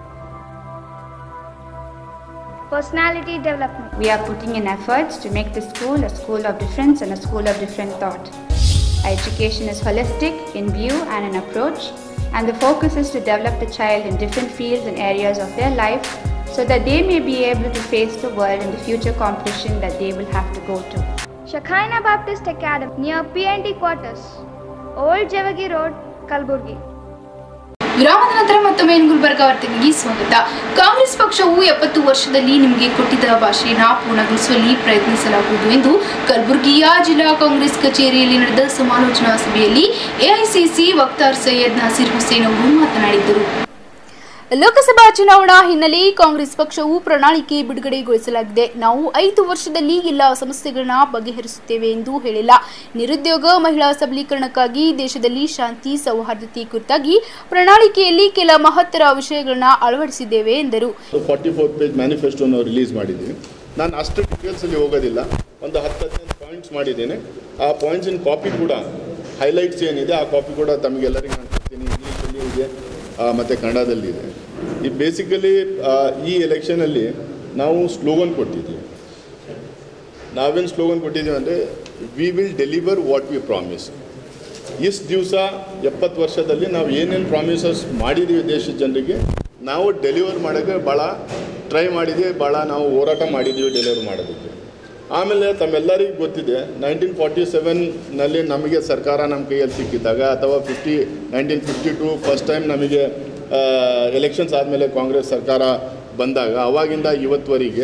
personality development. We are putting in efforts to make this school a school of difference and a school of different thought. Our education is holistic in view and in approach, and the focus is to develop the child in different fields and areas of their life so that they may be able to face the world and the future competition that they will have to go to. Shekinah Baptist Academy near PNT quarters, Old Javagi Road, Kalburgi. ವಿರಾಮದ ನಂತರ ಮತ್ತೊಮ್ಮೆ N Gulbarga ವಾರ್ತೆಗಳಿಗೆ ಸ್ವಾಗತ ಕಾಂಗ್ರೆಸ್ ಪಕ್ಷವು ಎಪ್ಪತ್ತು ವರ್ಷದಲ್ಲಿ ನಿಮಗೆ ಕೊಟ್ಟಿದ್ದ ಭಾಷೆಯನ್ನ ಪೂರ್ಣಗೊಳಿಸುವಲ್ಲಿ ಪ್ರಯತ್ನಿಸಲಾಗುವುದು ಎಂದು ಕಲಬುರಗಿಯ ಜಿಲ್ಲಾ ಕಾಂಗ್ರೆಸ್ ಕಚೇರಿಯಲ್ಲಿ ನಡೆದ ಸಮಾಲೋಚನಾ ಸಭೆಯಲ್ಲಿ ಎಐಸಿಸಿ ವಕ್ತಾರ್ ಸೈಯದ್ ನಾಸಿರ್ ಹುಸೇನ್ ಅವರು ಮಾತನಾಡಿದರು ಲೋಕಸಭಾ ಚುನಾವಣಾ ಹಿನ್ನೆಲೆ ಕಾಂಗ್ರೆಸ್ ಪಕ್ಷವು ಪ್ರಣಾಳಿಕೆ ಬಿಡುಗಡೆಗೊಳಿಸಲಾಗಿದೆ ನಾವು ಐದು ವರ್ಷದಲ್ಲಿ ಎಲ್ಲ ಸಮಸ್ಯೆಗಳನ್ನ ಬಗೆಹರಿಸುತ್ತೇವೆ ಎಂದು ಹೇಳಿಲ್ಲ ನಿರುದ್ಯೋಗ ಮಹಿಳಾ ಸಬಲೀಕರಣಕ್ಕಾಗಿ ದೇಶದಲ್ಲಿ ಶಾಂತಿ ಸೌಹಾರ್ದತೆ ಕುರಿತಾಗಿ ಪ್ರಣಾಳಿಕೆಯಲ್ಲಿ ಕೆಲ ಮಹತ್ತರ ವಿಷಯಗಳನ್ನ ಅಳವಡಿಸಿದ್ದೇವೆ ಎಂದರು ಫಾರ್ಟಿ ಫೋರ್ ಪೇಜ್ ಮ್ಯಾನಿಫೆಸ್ಟೋನ ರಿಲೀಸ್ ಮಾಡಿದ್ದೀವಿ ನಾನು ಅಷ್ಟು ಡೀಟೇಲ್ಸಲ್ಲಿ ಹೋಗೋದಿಲ್ಲ ಒಂದು ಹತ್ತು ಹದಿನೈದು ಪಾಯಿಂಟ್ಸ್ ಮಾಡಿದ್ದೇನೆ ಆ ಪಾಯಿಂಟ್ಸಿನ ಕಾಪಿ ಕೂಡ ಹೈಲೈಟ್ಸ್ ಏನಿದೆ ಆ ಕಾಪಿ ಕೂಡ ತಮಗೆಲ್ಲರಿಗೂ ನಾನು ಕೊಡ್ತೀನಿ ಇಂಗ್ಲೀಷಲ್ಲಿ ಇದೆ ಮತ್ತು ಕನ್ನಡದಲ್ಲಿ ಇದೆ ಈ ಬೇಸಿಕಲಿ ಈ ಎಲೆಕ್ಷನಲ್ಲಿ ನಾವು ಸ್ಲೋಗನ್ ಕೊಟ್ಟಿದ್ದೀವಿ ನಾವೇನು ಸ್ಲೋಗನ್ ಕೊಟ್ಟಿದ್ದೀವಿ ಅಂದರೆ we will deliver what we promise ಇಷ್ಟು ದಿವಸ ಎಪ್ಪತ್ತು ವರ್ಷದಲ್ಲಿ ನಾವು ಏನೇನು ಪ್ರಾಮಿಸಸ್ ಮಾಡಿದ್ದೀವಿ ದೇಶದ ಜನರಿಗೆ ನಾವು ಡೆಲಿವರ್ ಮಾಡೋಕ್ಕೆ ಭಾಳ ಟ್ರೈ ಮಾಡಿದ್ದೀವಿ ಭಾಳ ನಾವು ಹೋರಾಟ ಮಾಡಿದ್ದೀವಿ ಡೆಲಿವರ್ ಮಾಡೋದಕ್ಕೆ ಆಮೇಲೆ ತಮ್ಮೆಲ್ಲರಿಗೂ ಗೊತ್ತಿದೆ ನೈನ್ಟೀನ್ ಫಾರ್ಟಿ ಸೆವೆನ್ನಲ್ಲಿ ನಮಗೆ ಸರ್ಕಾರ ನಮ್ಮ ಕೈಯಲ್ಲಿ ಸಿಕ್ಕಿದ್ದಾಗ ಅಥವಾ fifty nineteen fifty two first time ನಮಗೆ ಎಲೆಕ್ಷನ್ಸ್ ಆದಮೇಲೆ ಕಾಂಗ್ರೆಸ್ ಸರ್ಕಾರ ಬಂದಾಗ ಅವಾಗಿಂದ ಇವತ್ತುವರೆಗೆ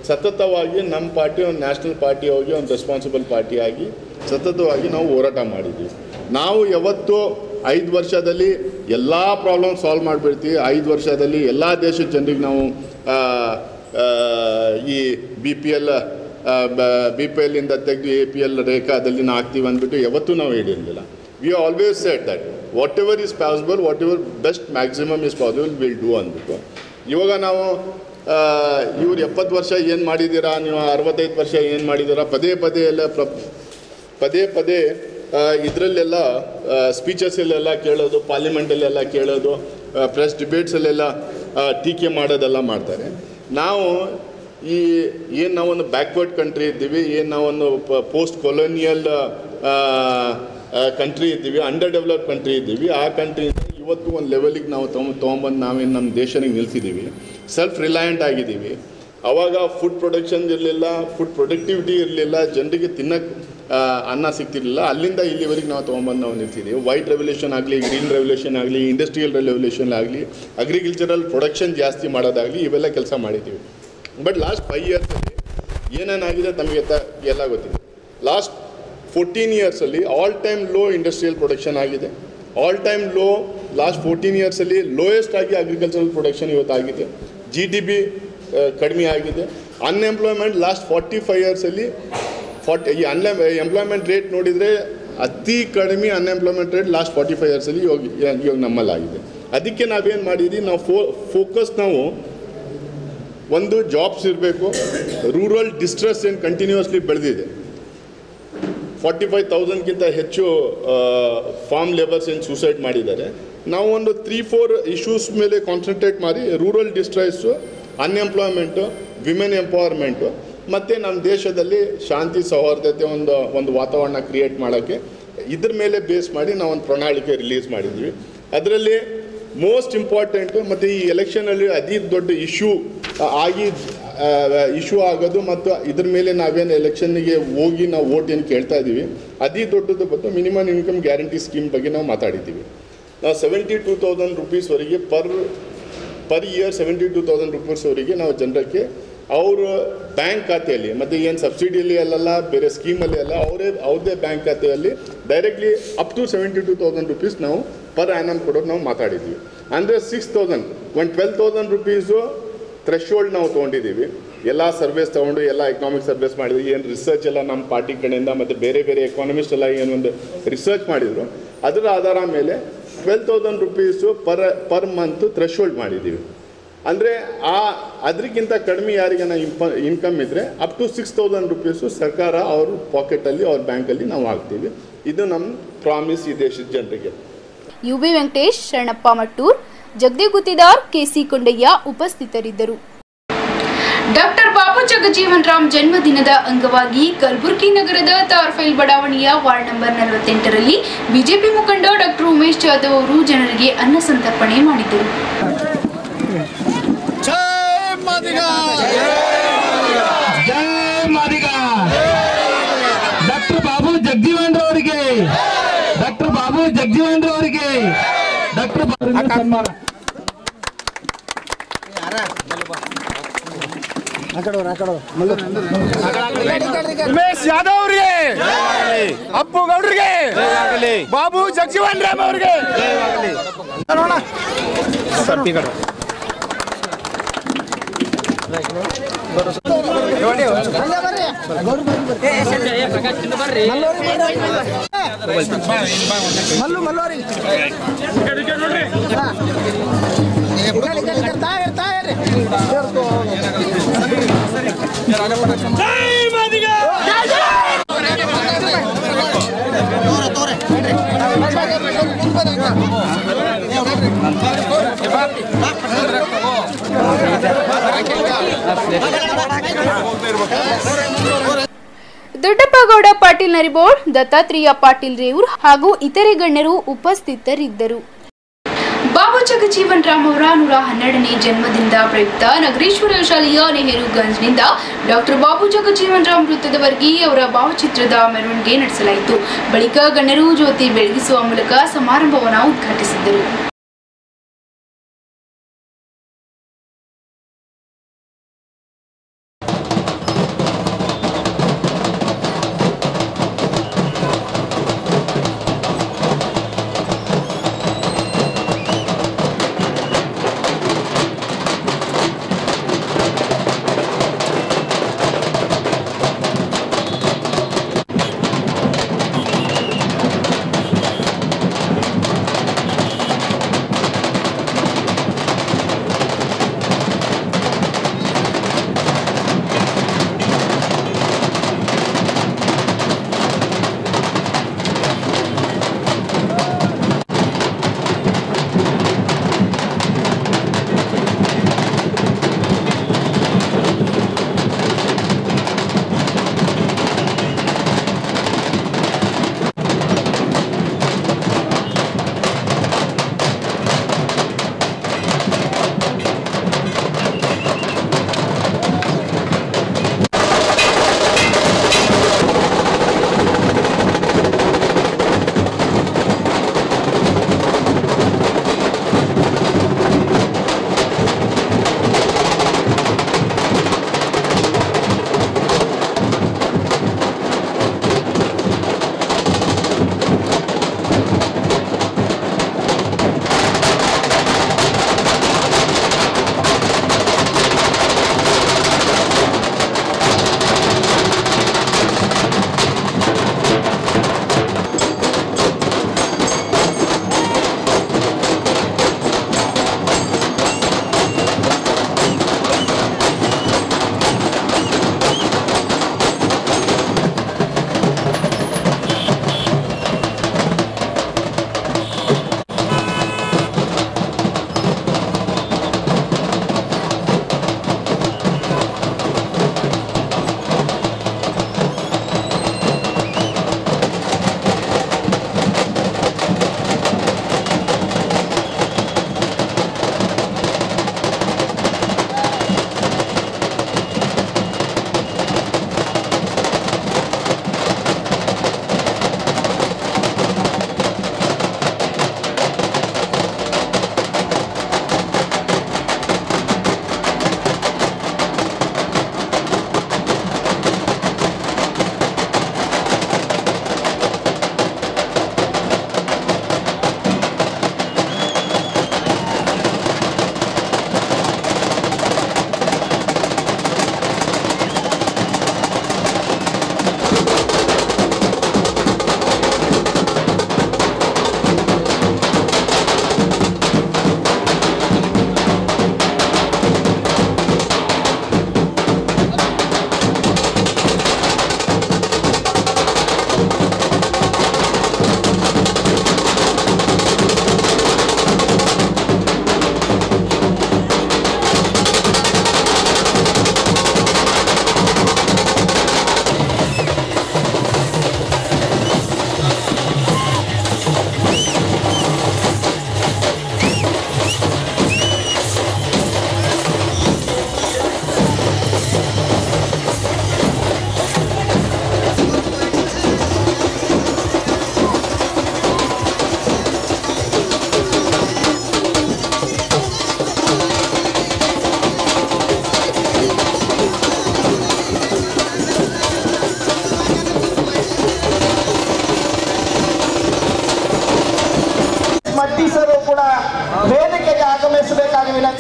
ಸತತವಾಗಿ ನಮ್ಮ ಪಾರ್ಟಿ ಒಂದು ನ್ಯಾಷನಲ್ ಪಾರ್ಟಿ ಹೋಗಿ ಒಂದು ರೆಸ್ಪಾನ್ಸಿಬಲ್ ಪಾರ್ಟಿಯಾಗಿ ಸತತವಾಗಿ ನಾವು ಹೋರಾಟ ಮಾಡಿದ್ವಿ ನಾವು ಯಾವತ್ತು ಐದು ವರ್ಷದಲ್ಲಿ ಎಲ್ಲ ಪ್ರಾಬ್ಲಮ್ ಸಾಲ್ವ್ ಮಾಡಿಬಿಡ್ತೀವಿ ಐದು ವರ್ಷದಲ್ಲಿ ಎಲ್ಲ ದೇಶದ ಜನರಿಗೆ ನಾವು ಆ, ಆ, ಈ B P L B P ಎಲ್ಲಿಂದ ತೆಗೆದು ಎ ಪಿ ಎಲ್ ರೇಖಾದಲ್ಲಿ ನಾವು ಹಾಕ್ತೀವಿ ಅಂದ್ಬಿಟ್ಟು ಯಾವತ್ತೂ ನಾವು ಹೇಳಿರಲಿಲ್ಲ we always set that whatever is possible whatever best maximum is possible will do ಅಂದ್ಬಿಟ್ಟು ಇವಾಗ ನಾವು ಆ, ಇವ್ರು ಎಪ್ಪತ್ತು ವರ್ಷ ಏನು ಮಾಡಿದ್ದೀರಾ ನೀವು ಅರವತ್ತೈದು ವರ್ಷ ಏನು ಮಾಡಿದ್ದೀರಾ ಪದೇ ಪದೇ ಎಲ್ಲ ಪ್ರ ಪದೇ ಪದೇ ಇದರಲ್ಲೆಲ್ಲ ಸ್ಪೀಚಸ್ಸಲ್ಲೆಲ್ಲ ಕೇಳೋದು ಪಾರ್ಲಿಮೆಂಟಲ್ಲೆಲ್ಲ ಕೇಳೋದು ಪ್ರೆಸ್ ಡಿಬೇಟ್ಸಲ್ಲೆಲ್ಲ ಟೀಕೆ ಮಾಡೋದೆಲ್ಲ ಮಾಡ್ತಾರೆ ನಾವು ಈ ಏನು ನಾವೊಂದು ಬ್ಯಾಕ್ವರ್ಡ್ ಕಂಟ್ರಿ ಇದ್ದೀವಿ ಏನು ನಾವೊಂದು ಪೋಸ್ಟ್ ಕೊಲೋನಿಯಲ್ ಕಂಟ್ರಿ ಇದ್ದೀವಿ ಅಂಡರ್ ಡೆವಲಪ್ ಕಂಟ್ರಿ ಇದ್ದೀವಿ ಆ ಕಂಟ್ರಿಯಿಂದ ಇವತ್ತು ಒಂದು ಲೆವೆಲಿಗೆ ನಾವು ತೊಗೊಂಬ ತೊಗೊಂಬಂದು ನಾವೇನು ನಮ್ಮ ದೇಶನಿಗೆ ನಿಲ್ಸಿದ್ದೀವಿ ಸೆಲ್ಫ್ ರಿಲಯಂಟ್ ಆಗಿದ್ದೀವಿ ಅವಾಗ ಫುಡ್ ಪ್ರೊಡಕ್ಷನ್ ಇರಲಿಲ್ಲ ಫುಡ್ ಪ್ರೊಡಕ್ಟಿವಿಟಿ ಇರಲಿಲ್ಲ ಜನರಿಗೆ ತಿನ್ನಕ್ಕೆ ಅನ್ನ ಸಿಗ್ತಿರ್ಲಿಲ್ಲ ಅಲ್ಲಿಂದ ಇಲ್ಲಿವರೆಗೆ ನಾವು ತೊಗೊಂಬಂದು ನಾವು ನಿಲ್ಸಿದ್ದೀವಿ ವೈಟ್ ರೆವಲ್ಯೂಷನ್ ಆಗಲಿ ಗ್ರೀನ್ ರೆವಲ್ಯೂಷನ್ ಆಗಲಿ ಇಂಡಸ್ಟ್ರಿಯಲ್ ರೆವಲ್ಯೂಷನ್ ಆಗಲಿ ಅಗ್ರಿಕಲ್ಚರಲ್ ಪ್ರೊಡಕ್ಷನ್ ಜಾಸ್ತಿ ಮಾಡೋದಾಗಲಿ ಇವೆಲ್ಲ ಕೆಲಸ ಮಾಡಿದ್ದೀವಿ ಬಟ್ ಲಾಸ್ಟ್ ಫೈವ್ ಇಯರ್ಸಲ್ಲಿ ಏನೇನಾಗಿದೆ ತಮಗೆ ತ ಎಲ್ಲ ಗೊತ್ತಿದೆ ಲಾಸ್ಟ್ ಫೋರ್ಟೀನ್ ಇಯರ್ಸಲ್ಲಿ all time low industrial production ಆಗಿದೆ all time low last fourteen ಇಯರ್ಸಲ್ಲಿ ಲೋಯೆಸ್ಟ್ ಆಗಿ ಅಗ್ರಿಕಲ್ಚರಲ್ ಪ್ರೊಡಕ್ಷನ್ ಇವತ್ತಾಗಿದೆ ಜಿ ಡಿ ಬಿ ಕಡಿಮೆ ಆಗಿದೆ ಅನ್ಎಂಪ್ಲಾಯ್ಮೆಂಟ್ ಲಾಸ್ಟ್ ಫಾರ್ಟಿ ಫೈವ್ ಇಯರ್ಸಲ್ಲಿ ಫಾರ್ಟಿ ಈ ಅನ್ಎ ಎಂಪ್ಲಾಯ್ಮೆಂಟ್ ರೇಟ್ ನೋಡಿದರೆ ಅತಿ ಕಡಿಮೆ unemployment rate last forty five ಇಯರ್ಸಲ್ಲಿ ಇವಾಗ ಇವಾಗ ನಮ್ಮಲ್ಲಾಗಿದೆ ಅದಕ್ಕೆ ನಾವೇನು ಮಾಡಿದ್ವಿ ನಾವು ಫೋ ಫೋಕಸ್ ನಾವು ಒಂದು ಜಾಬ್ಸ್ ಇರಬೇಕು ರೂರಲ್ ಡಿಸ್ಟ್ರೆಸ್ ಏನು ಕಂಟಿನ್ಯೂಸ್ಲಿ ಬೆಳೆದಿದೆ ಫಾರ್ಟಿ ಫೈವ್ ತೌಸಂಡ್ಗಿಂತ ಹೆಚ್ಚು ಫಾರ್ಮ್ ಲೇಬರ್ಸ್ ಏನು ಸೂಸೈಡ್ ಮಾಡಿದ್ದಾರೆ ನಾವು ಒಂದು ತ್ರೀ ಫೋರ್ ಇಶ್ಯೂಸ್ ಮೇಲೆ ಕಾನ್ಸಂಟ್ರೇಟ್ ಮಾಡಿ rural distress unemployment women empowerment ಮತ್ತು ನಮ್ಮ ದೇಶದಲ್ಲಿ ಶಾಂತಿ ಸೌಹಾರ್ದತೆ ಒಂದು ಒಂದು ವಾತಾವರಣ ಕ್ರಿಯೇಟ್ ಮಾಡೋಕ್ಕೆ ಇದ್ರ ಮೇಲೆ ಬೇಸ್ ಮಾಡಿ ನಾವು ಒಂದು ಪ್ರಣಾಳಿಕೆ ರಿಲೀಸ್ ಮಾಡಿದ್ವಿ ಅದರಲ್ಲಿ ಮೋಸ್ಟ್ ಇಂಪಾರ್ಟೆಂಟು ಮತ್ತು ಈ ಎಲೆಕ್ಷನಲ್ಲಿ ಅತಿ ದೊಡ್ಡ ಇಶ್ಯೂ ಆಗಿ ಇಶ್ಯೂ ಆಗೋದು ಮತ್ತು ಇದ್ರ ಮೇಲೆ ನಾವೇನು ಎಲೆಕ್ಷನ್ನಿಗೆ ಹೋಗಿ ನಾವು ವೋಟ್ ಏನು ಕೇಳ್ತಾ ಇದ್ದೀವಿ ಅತಿ ದೊಡ್ಡದು ಬಂದು ಮಿನಿಮಮ್ ಇನ್ಕಮ್ ಗ್ಯಾರಂಟಿ ಸ್ಕೀಮ್ ಬಗ್ಗೆ ನಾವು ಮಾತಾಡಿದ್ದೀವಿ ನಾವು ಸೆವೆಂಟಿ ಟೂ ತೌಸಂಡ್ ರುಪೀಸ್ವರೆಗೆ per per year seventy two thousand ರುಪೀಸ್ವರೆಗೆ ನಾವು ಜನರಿಗೆ ಅವ್ರ ಬ್ಯಾಂಕ್ ಖಾತೆಯಲ್ಲಿ ಮತ್ತು ಏನು ಸಬ್ಸಿಡಿಯಲ್ಲಿ ಅಲ್ಲಲ್ಲ ಬೇರೆ ಸ್ಕೀಮಲ್ಲಿ ಅಲ್ಲ ಅವರೇ ಅವ್ರದ್ದೇ ಬ್ಯಾಂಕ್ ಖಾತೆಯಲ್ಲಿ directly up to seventy two thousand rupees ನಾವು ಪರ್ ಆ್ಯನಮ್ ಕೊಡೋದು ನಾವು ಮಾತಾಡಿದ್ವಿ ಅಂದರೆ ಸಿಕ್ಸ್ ತೌಸಂಡ್ ಒಂದು ಟ್ವೆಲ್ ತೌಸಂಡ್ ರುಪೀಸು ಥ್ರೆಶೋಲ್ಡ್ ನಾವು ತೊಗೊಂಡಿದ್ದೀವಿ ಎಲ್ಲ ಸರ್ವಿಸ್ ತೊಗೊಂಡು ಎಲ್ಲ ಎಕನಾಮಿಕ್ ಸರ್ವಿಸ್ ಮಾಡಿದ್ವಿ ಏನು ರಿಸರ್ಚ್ ಎಲ್ಲ ನಮ್ಮ ಪಾರ್ಟಿ ಕಡೆಯಿಂದ ಮತ್ತು ಬೇರೆ ಬೇರೆ ಎಕಾನಮಿಸ್ಟ್ ಎಲ್ಲ ಏನೊಂದು ರಿಸರ್ಚ್ ಮಾಡಿದರು ಅದರ ಆಧಾರ ಮೇಲೆ twelve thousand rupees per per month threshold ಮಾಡಿದ್ದೀವಿ ಅಂದರೆ ಆ ಅದಕ್ಕಿಂತ ಕಡಿಮೆ ಯಾರಿಗಾನ ಇಂಪ ಇನ್ಕಮ್ ಇದ್ದರೆ up to six thousand rupees ಸರ್ಕಾರ ಅವ್ರ ಪಾಕೆಟಲ್ಲಿ ಅವ್ರ ಬ್ಯಾಂಕಲ್ಲಿ ನಾವು ಹಾಕ್ತೀವಿ ಇದು ನಮ್ಮ ಪ್ರಾಮಿಸ್ ಈ ದೇಶದ ಜನರಿಗೆ U B Venkatesh Sharanappa Mattur Jagadev Guttedar KC Kondaiah ಉಪಸ್ಥಿತರಿದ್ದರು ಡಾಕ್ಟರ್ ಬಾಬು ಜಗಜೀವನ್ ರಾಮ್ ಜನ್ಮದಿನದ ಅಂಗವಾಗಿ ಕಲಬುರಗಿ ನಗರದ ತಾರ್ಫೈಲ್ ಬಡಾವಣೆಯ ವಾರ್ಡ್ ನಂಬರ್ ನಲವತ್ತೆಂಟರಲ್ಲಿ ಬಿಜೆಪಿ ಮುಖಂಡ ಡಾಕ್ಟರ್ ಉಮೇಶ್ ಜಾಧವ್ ಅವರು ಜನರಿಗೆ ಅನ್ನ ಸಂತರ್ಪಣೆ ಮಾಡಿದರು ಡಾಕ್ಟರ್ ಬಾಬು ಜಗಜೀವನ್ ಅವರಿಗೆ ಡಾಕ್ಟರ್ ಬಾಬು ಜಗಜೀವನ್ ಅವರಿಗೆ ಡಾಕ್ಟರ್ ಸನ್ಮಾನ ಉಮೇಶ್ ಯಾದವ್ ಅವರಿಗೆ ಅಪ್ಪು ಗೌಡ್ರಿಗೆ ಬಾಬು ಜಗಜೀವನ್ ರಾಮ್ ಅವರಿಗೆ ಮಲ್ಲು ಮಲ್ಲೋರಿ ದೊಡ್ಡಪ್ಪಗೌಡ ಪಾಟೀಲ್ ನರಿಬೋಳ್ ದತ್ತಾತ್ರೇಯ ಪಾಟೀಲ್ ರೇವೂರ್ ಹಾಗೂ ಇತರೆ ಗಣ್ಯರು ಉಪಸ್ಥಿತರಿದ್ದರು ಬಾಬು ಜಗಜೀವನ್ ರಾಮ್ ಅವರ ನೂರ ಹನ್ನೆರಡನೇ ಜನ್ಮದಿನದ ಪ್ರಯುಕ್ತ ನಗರೇಶ್ವರ ಶಾಲೆಯ ನೆಹರು ಗಂಜ್ನಿಂದ ಡಾಕ್ಟರ್ ಬಾಬು ಜಗಜೀವನ್ ರಾಮ್ ವೃತ್ತದವರೆಗೆ ಅವರ ಭಾವಚಿತ್ರದ ಮೆರವಣಿಗೆ ನಡೆಸಲಾಯಿತು ಬಳಿಕ ಗಣ್ಯರು ಜ್ಯೋತಿ ಬೆಳಗಿಸುವ ಮೂಲಕ ಸಮಾರಂಭವನ್ನು ಉದ್ಘಾಟಿಸಿದ್ದರು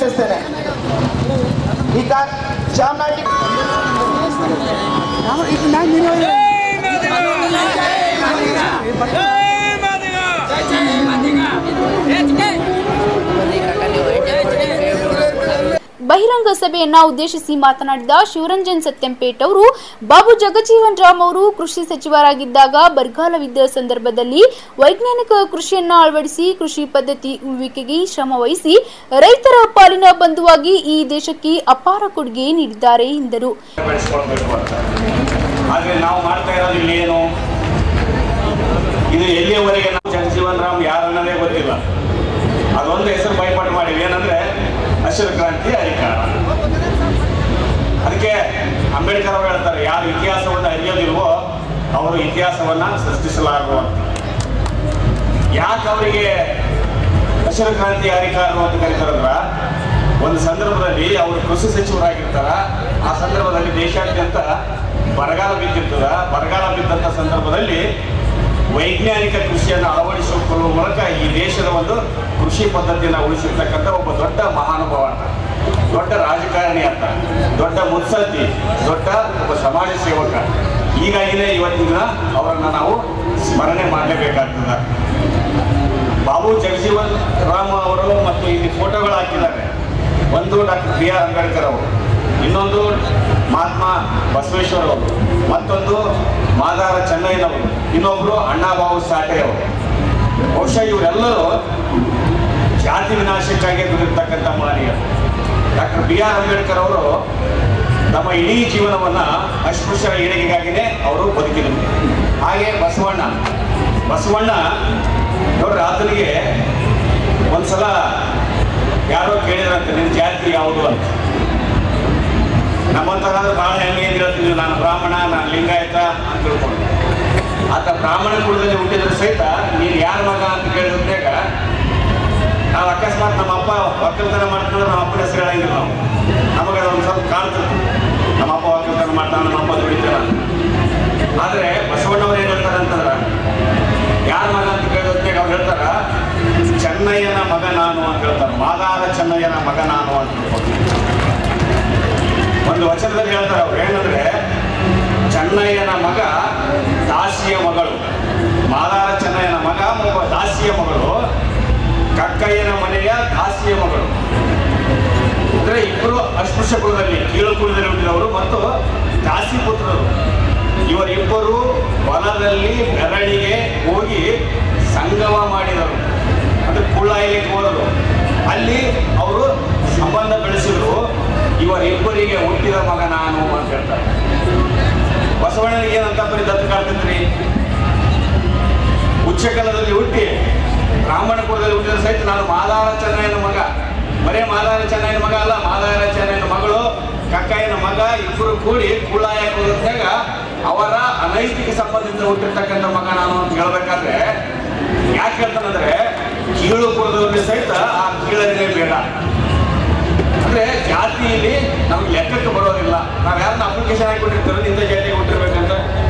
ಬಯಸಿಸ್ತೇನೆ ಈಗ ಚಾಮನಾಟಿ ಬಹಿರಂಗ ಸಭೆಯನ್ನ ಉದ್ದೇಶಿಸಿ ಮಾತನಾಡಿದ ಶಿವರಂಜನ್ ಸತ್ಯಂಪೇಟ್ ಅವರು ಬಾಬು ಜಗಜೀವನ್ ರಾಮ್ ಅವರು ಕೃಷಿ ಸಚಿವರಾಗಿದ್ದಾಗ ಬರಗಾಲವಿದ್ದ ಸಂದರ್ಭದಲ್ಲಿ ವೈಜ್ಞಾನಿಕ ಕೃಷಿಯನ್ನ ಅಳವಡಿಸಿ ಕೃಷಿ ಪದ್ಧತಿ ಉಳಿವಿಕೆಗೆ ಶ್ರಮ ವಹಿಸಿ ರೈತರ ಪಾಲಿನ ಬಂಧುವಾಗಿ ಈ ದೇಶಕ್ಕೆ ಅಪಾರ ಕೊಡುಗೆ ನೀಡಿದ್ದಾರೆ ಎಂದರು ಬೆಳೆಸ್ಕೊಳ್ಬೇಕು ಅಂತ ಆದರೆ ನಾವು ಮಾಡ್ತಾ ಇರೋದು ಇಲ್ಲಿ ಏನು ಇದು ಎಲ್ಲಿಯವರೆಗೆ ನಾವು ಜಗಜೀವನ್ ರಾಮ್ ಯಾರು ಅನ್ನೋದೇ ಗೊತ್ತಿಲ್ಲ ಅದೊಂದು ಹೆಸರು ಬೈಪಾಟ್ ಮಾಡಿವಿ ಏನಂದ್ರೆ ಹಸಿರು ಕ್ರಾಂತಿ ಅಧಿಕಾರ ಅದಕ್ಕೆ ಅಂಬೇಡ್ಕರ್ ಅವರು ಹೇಳ್ತಾರೆ ಯಾರು ಇತಿಹಾಸವನ್ನು ಅರಿಯೋದಿಲ್ವೋ ಅವರು ಇತಿಹಾಸವನ್ನ ಸೃಷ್ಟಿಸಲಾರರು ಅಂತ ಯಾಕೆ ಅವರಿಗೆ ಹಸಿರು ಕ್ರಾಂತಿ ಅಧಿಕಾರರು ಅಂತ ಕರೀತಾರಲ್ಲ ಒಂದು ಸಂದರ್ಭದಲ್ಲಿ ಅವರು ಕೃಷಿ ಸಚಿವರಾಗಿರ್ತಾರ ಆ ಸಂದರ್ಭದಲ್ಲಿ ದೇಶಾದ್ಯಂತ ಬರಗಾಲ ಬಿದ್ದಿರ್ತದ ಬರಗಾಲ ಬಿದ್ದಂಥ ಸಂದರ್ಭದಲ್ಲಿ ವೈಜ್ಞಾನಿಕ ಕೃಷಿಯನ್ನು ಅಳವಡಿಸಿಕೊಳ್ಳುವ ಮೂಲಕ ಈ ದೇಶದ ಒಂದು ಕೃಷಿ ಪದ್ಧತಿಯನ್ನು ಉಳಿಸಿರ್ತಕ್ಕಂಥ ಒಬ್ಬ ದೊಡ್ಡ ಮಹಾನುಭಾವ ಅಂತ ದೊಡ್ಡ ರಾಜಕಾರಣಿ ಅಂತ ದೊಡ್ಡ ಮುತ್ಸದ್ದಿ ದೊಡ್ಡ ಒಬ್ಬ ಸಮಾಜ ಸೇವಕ ಹೀಗಾಗಿನೇ ಇವತ್ತಿನ ದಿನ ಅವರನ್ನು ನಾವು ಸ್ಮರಣೆ ಮಾಡಲೇಬೇಕಾಗ್ತದೆ ಬಾಬು ಜಗಜೀವನ್ ರಾಮ್ ಅವರು ಮತ್ತು ಇಲ್ಲಿ ಫೋಟೋಗಳು ಹಾಕಿದ್ದಾರೆ ಒಂದು ಡಾಕ್ಟರ್ ಬಿ ಆರ್ ಅಂಬೇಡ್ಕರ್ ಅವರು ಇನ್ನೊಂದು ಮಹಾತ್ಮ ಬಸವೇಶ್ವರ ಅವರು ಮತ್ತೊಂದು ಮಾದಾರ ಚೆನ್ನಯ್ಯನವರು ಇನ್ನೊಬ್ರು ಅಣ್ಣಾಬಾಬು ಸಾಠೆ ಅವರು ಬಹುಶಃ ಇವರೆಲ್ಲರೂ ಜಾತಿ ವಿನಾಶಕ್ಕಾಗಿ ದುಡಿರ್ತಕ್ಕಂಥ ಮಹನೀಯರು ಡಾಕ್ಟರ್ ಬಿ ಆರ್ ಅಂಬೇಡ್ಕರ್ ಅವರು ತಮ್ಮ ಇಡೀ ಜೀವನವನ್ನ ಅಸ್ಪೃಶ್ಯರ ಏಳಿಗೆಗಾಗಿನೇ ಅವರು ಬದುಕಿದರು ಹಾಗೆ ಬಸವಣ್ಣ ಬಸವಣ್ಣ ನೋಡ್ರಿ ಆತನಿಗೆ ಒಂದ್ಸಲ ಯಾರೋ ಕೇಳಿದ್ರಂತೆ ನಿನ್ನ ಜಾತಿ ಯಾವುದು ಅಂತ ನಮ್ಮಂತರ ಬಹಳ ಹೆಮ್ಮೆ ಅಂತ ಹೇಳ್ತಿದ್ವಿ ನಾನು ಬ್ರಾಹ್ಮಣ ನಾನು ಲಿಂಗಾಯತ ಅಂತ ತಿಳ್ಕೊಂಡು ಆತ ಬ್ರಾಹ್ಮಣ ಕುಲದಲ್ಲಿ ಹುಟ್ಟಿದ್ರೆ ಸಹಿತ ನೀನು ಯಾರ ಮಗ ಅಂತ ಕೇಳಿದಾಗ ನಾವು ಅಕಸ್ಮಾತ್ ನಮ್ಮ ಅಪ್ಪ ಒಕ್ಕಲ್ತನ ಮಾಡ್ತಿದ್ರೆ ನಮ್ಮ ಅಪ್ಪನ ಹೆಸರು ಹೇಳಂಗಿಲ್ಲ ನಾವು ನಮಗೆ ಅದೊಂದು ಸ್ವಲ್ಪ ಕಾಣ್ತಿರ್ತೀವಿ ನಮ್ಮ ಅಪ್ಪ ಒಕ್ಕಲ್ತನ ಮಾಡ್ತಾನೆ ನಮ್ಮ ಅಪ್ಪ ದುಡಿತಾನ ಆದರೆ ಬಸವಣ್ಣವ್ರು ಏನು ಹೇಳ್ತಾರೆ ಅಂತಂದ್ರೆ ಯಾರ ಮಗ ಅಂತ ಕೇಳಿದಾಗ ಅವ್ರು ಹೇಳ್ತಾರ ಚೆನ್ನಯ್ಯನ ಮಗ ನಾನು ಅಂತ ಹೇಳ್ತಾರೆ ಮಾದಾರ ಚೆನ್ನಯ್ಯನ ಮಗ ನಾನು ಅಂತ ಹೇಳ್ತಾರೆ. ಒಂದು ವಚನದಲ್ಲಿ ಹೇಳ್ತಾರೆ ಅವ್ರು ಏನಂದ್ರೆ ಚೆನ್ನಯ್ಯನ ಮಗ ದಾಸಿಯ ಮಗಳು ಮಾದಾರ ಚೆನ್ನಯ್ಯನ ಮಗ ಒಬ್ಬ ದಾಸಿಯ ಮಗಳು ಕಕ್ಕಯ್ಯನ ಮನೆಯ ದಾಸಿಯ ಮಗಳು ಅಂದ್ರೆ ಇಬ್ಬರು ಅಸ್ಪೃಶ್ಯ ಕುಲದಲ್ಲಿ ಕೀಳು ಕುಲದಲ್ಲಿ ಹುಟ್ಟಿದವರು ಮತ್ತು ದಾಸಿ ಪುತ್ರರು ಇವರಿಬ್ಬರು ಹೊಲದಲ್ಲಿ ಬೆರಳಿಗೆ ಹೋಗಿ ಸಂಗಮ ಮಾಡಿದರು ಅಂದ್ರೆ ಕುಳ್ಳಾಯಿಲಿಗೆ ಹೋದರು ಅಲ್ಲಿ ಅವರು ಸಂಬಂಧ ಬೆಳೆಸಿದ್ರು ಇವರಿಬ್ಬರಿಗೆ ಹುಟ್ಟಿದ ಮಗ ನಾನು ಅಂತ ಹೇಳ್ತಾರೆ ಬಸವಣ್ಣನಿಗೆ ಏನಂತ ಬರೀ ದತ್ತು ಕಾಡ್ತಿದ್ರಿ ಉಚ್ಚಕಲದಲ್ಲಿ ಹುಟ್ಟಿ ಬ್ರಾಹ್ಮಣ ಕುಲದಲ್ಲಿ ಹುಟ್ಟಿದ ಸಹಿತ ನಾನು ಮಾದಾರ ಚೆನ್ನಯ್ಯನ ಮಗ ಬರೇ ಮಾದಾರ ಚೆನ್ನಯ್ಯನ ಮಗ ಅಲ್ಲ ಮಾದಾರ ಚೆನ್ನಯ್ಯನ ಮಗಳು ಕಕ್ಕಾಯನ ಮಗ ಇಬ್ಬರು ಕೂಡಿ ಕುಳ್ಳಾಯ ಕುಲದಾಗ ಅವರ ಅನೈತಿಕ ಸಂಬಂಧದಿಂದ ಹುಟ್ಟಿರ್ತಕ್ಕಂಥ ಮಗ ನಾನು ಅಂತ ಹೇಳ್ಬೇಕಾದ್ರೆ ಯಾಕೆ ಹೇಳ್ತಾನಂದ್ರೆ ಕೀಳು ಕುಲದಲ್ಲಿ ಸಹಿತ ಆ ಕೀಳರಿನೇ ಬೇಡ ಅಂದ್ರೆ ಜಾತಿಯಲ್ಲಿ ನಮ್ಗೆ ಲೆಕ್ಕಕ್ಕೆ ಬರೋದಿಲ್ಲ ನಾವ್ ಯಾರನ್ನ ಅಪ್ಲಿಕೇಶನ್ ಹಾಕೊಂಡಿರ್ತೀರೋ ಇಂಥ ಜಾತಿಗೆ ಹುಟ್ಟಿರ್ಬೇಕಂತ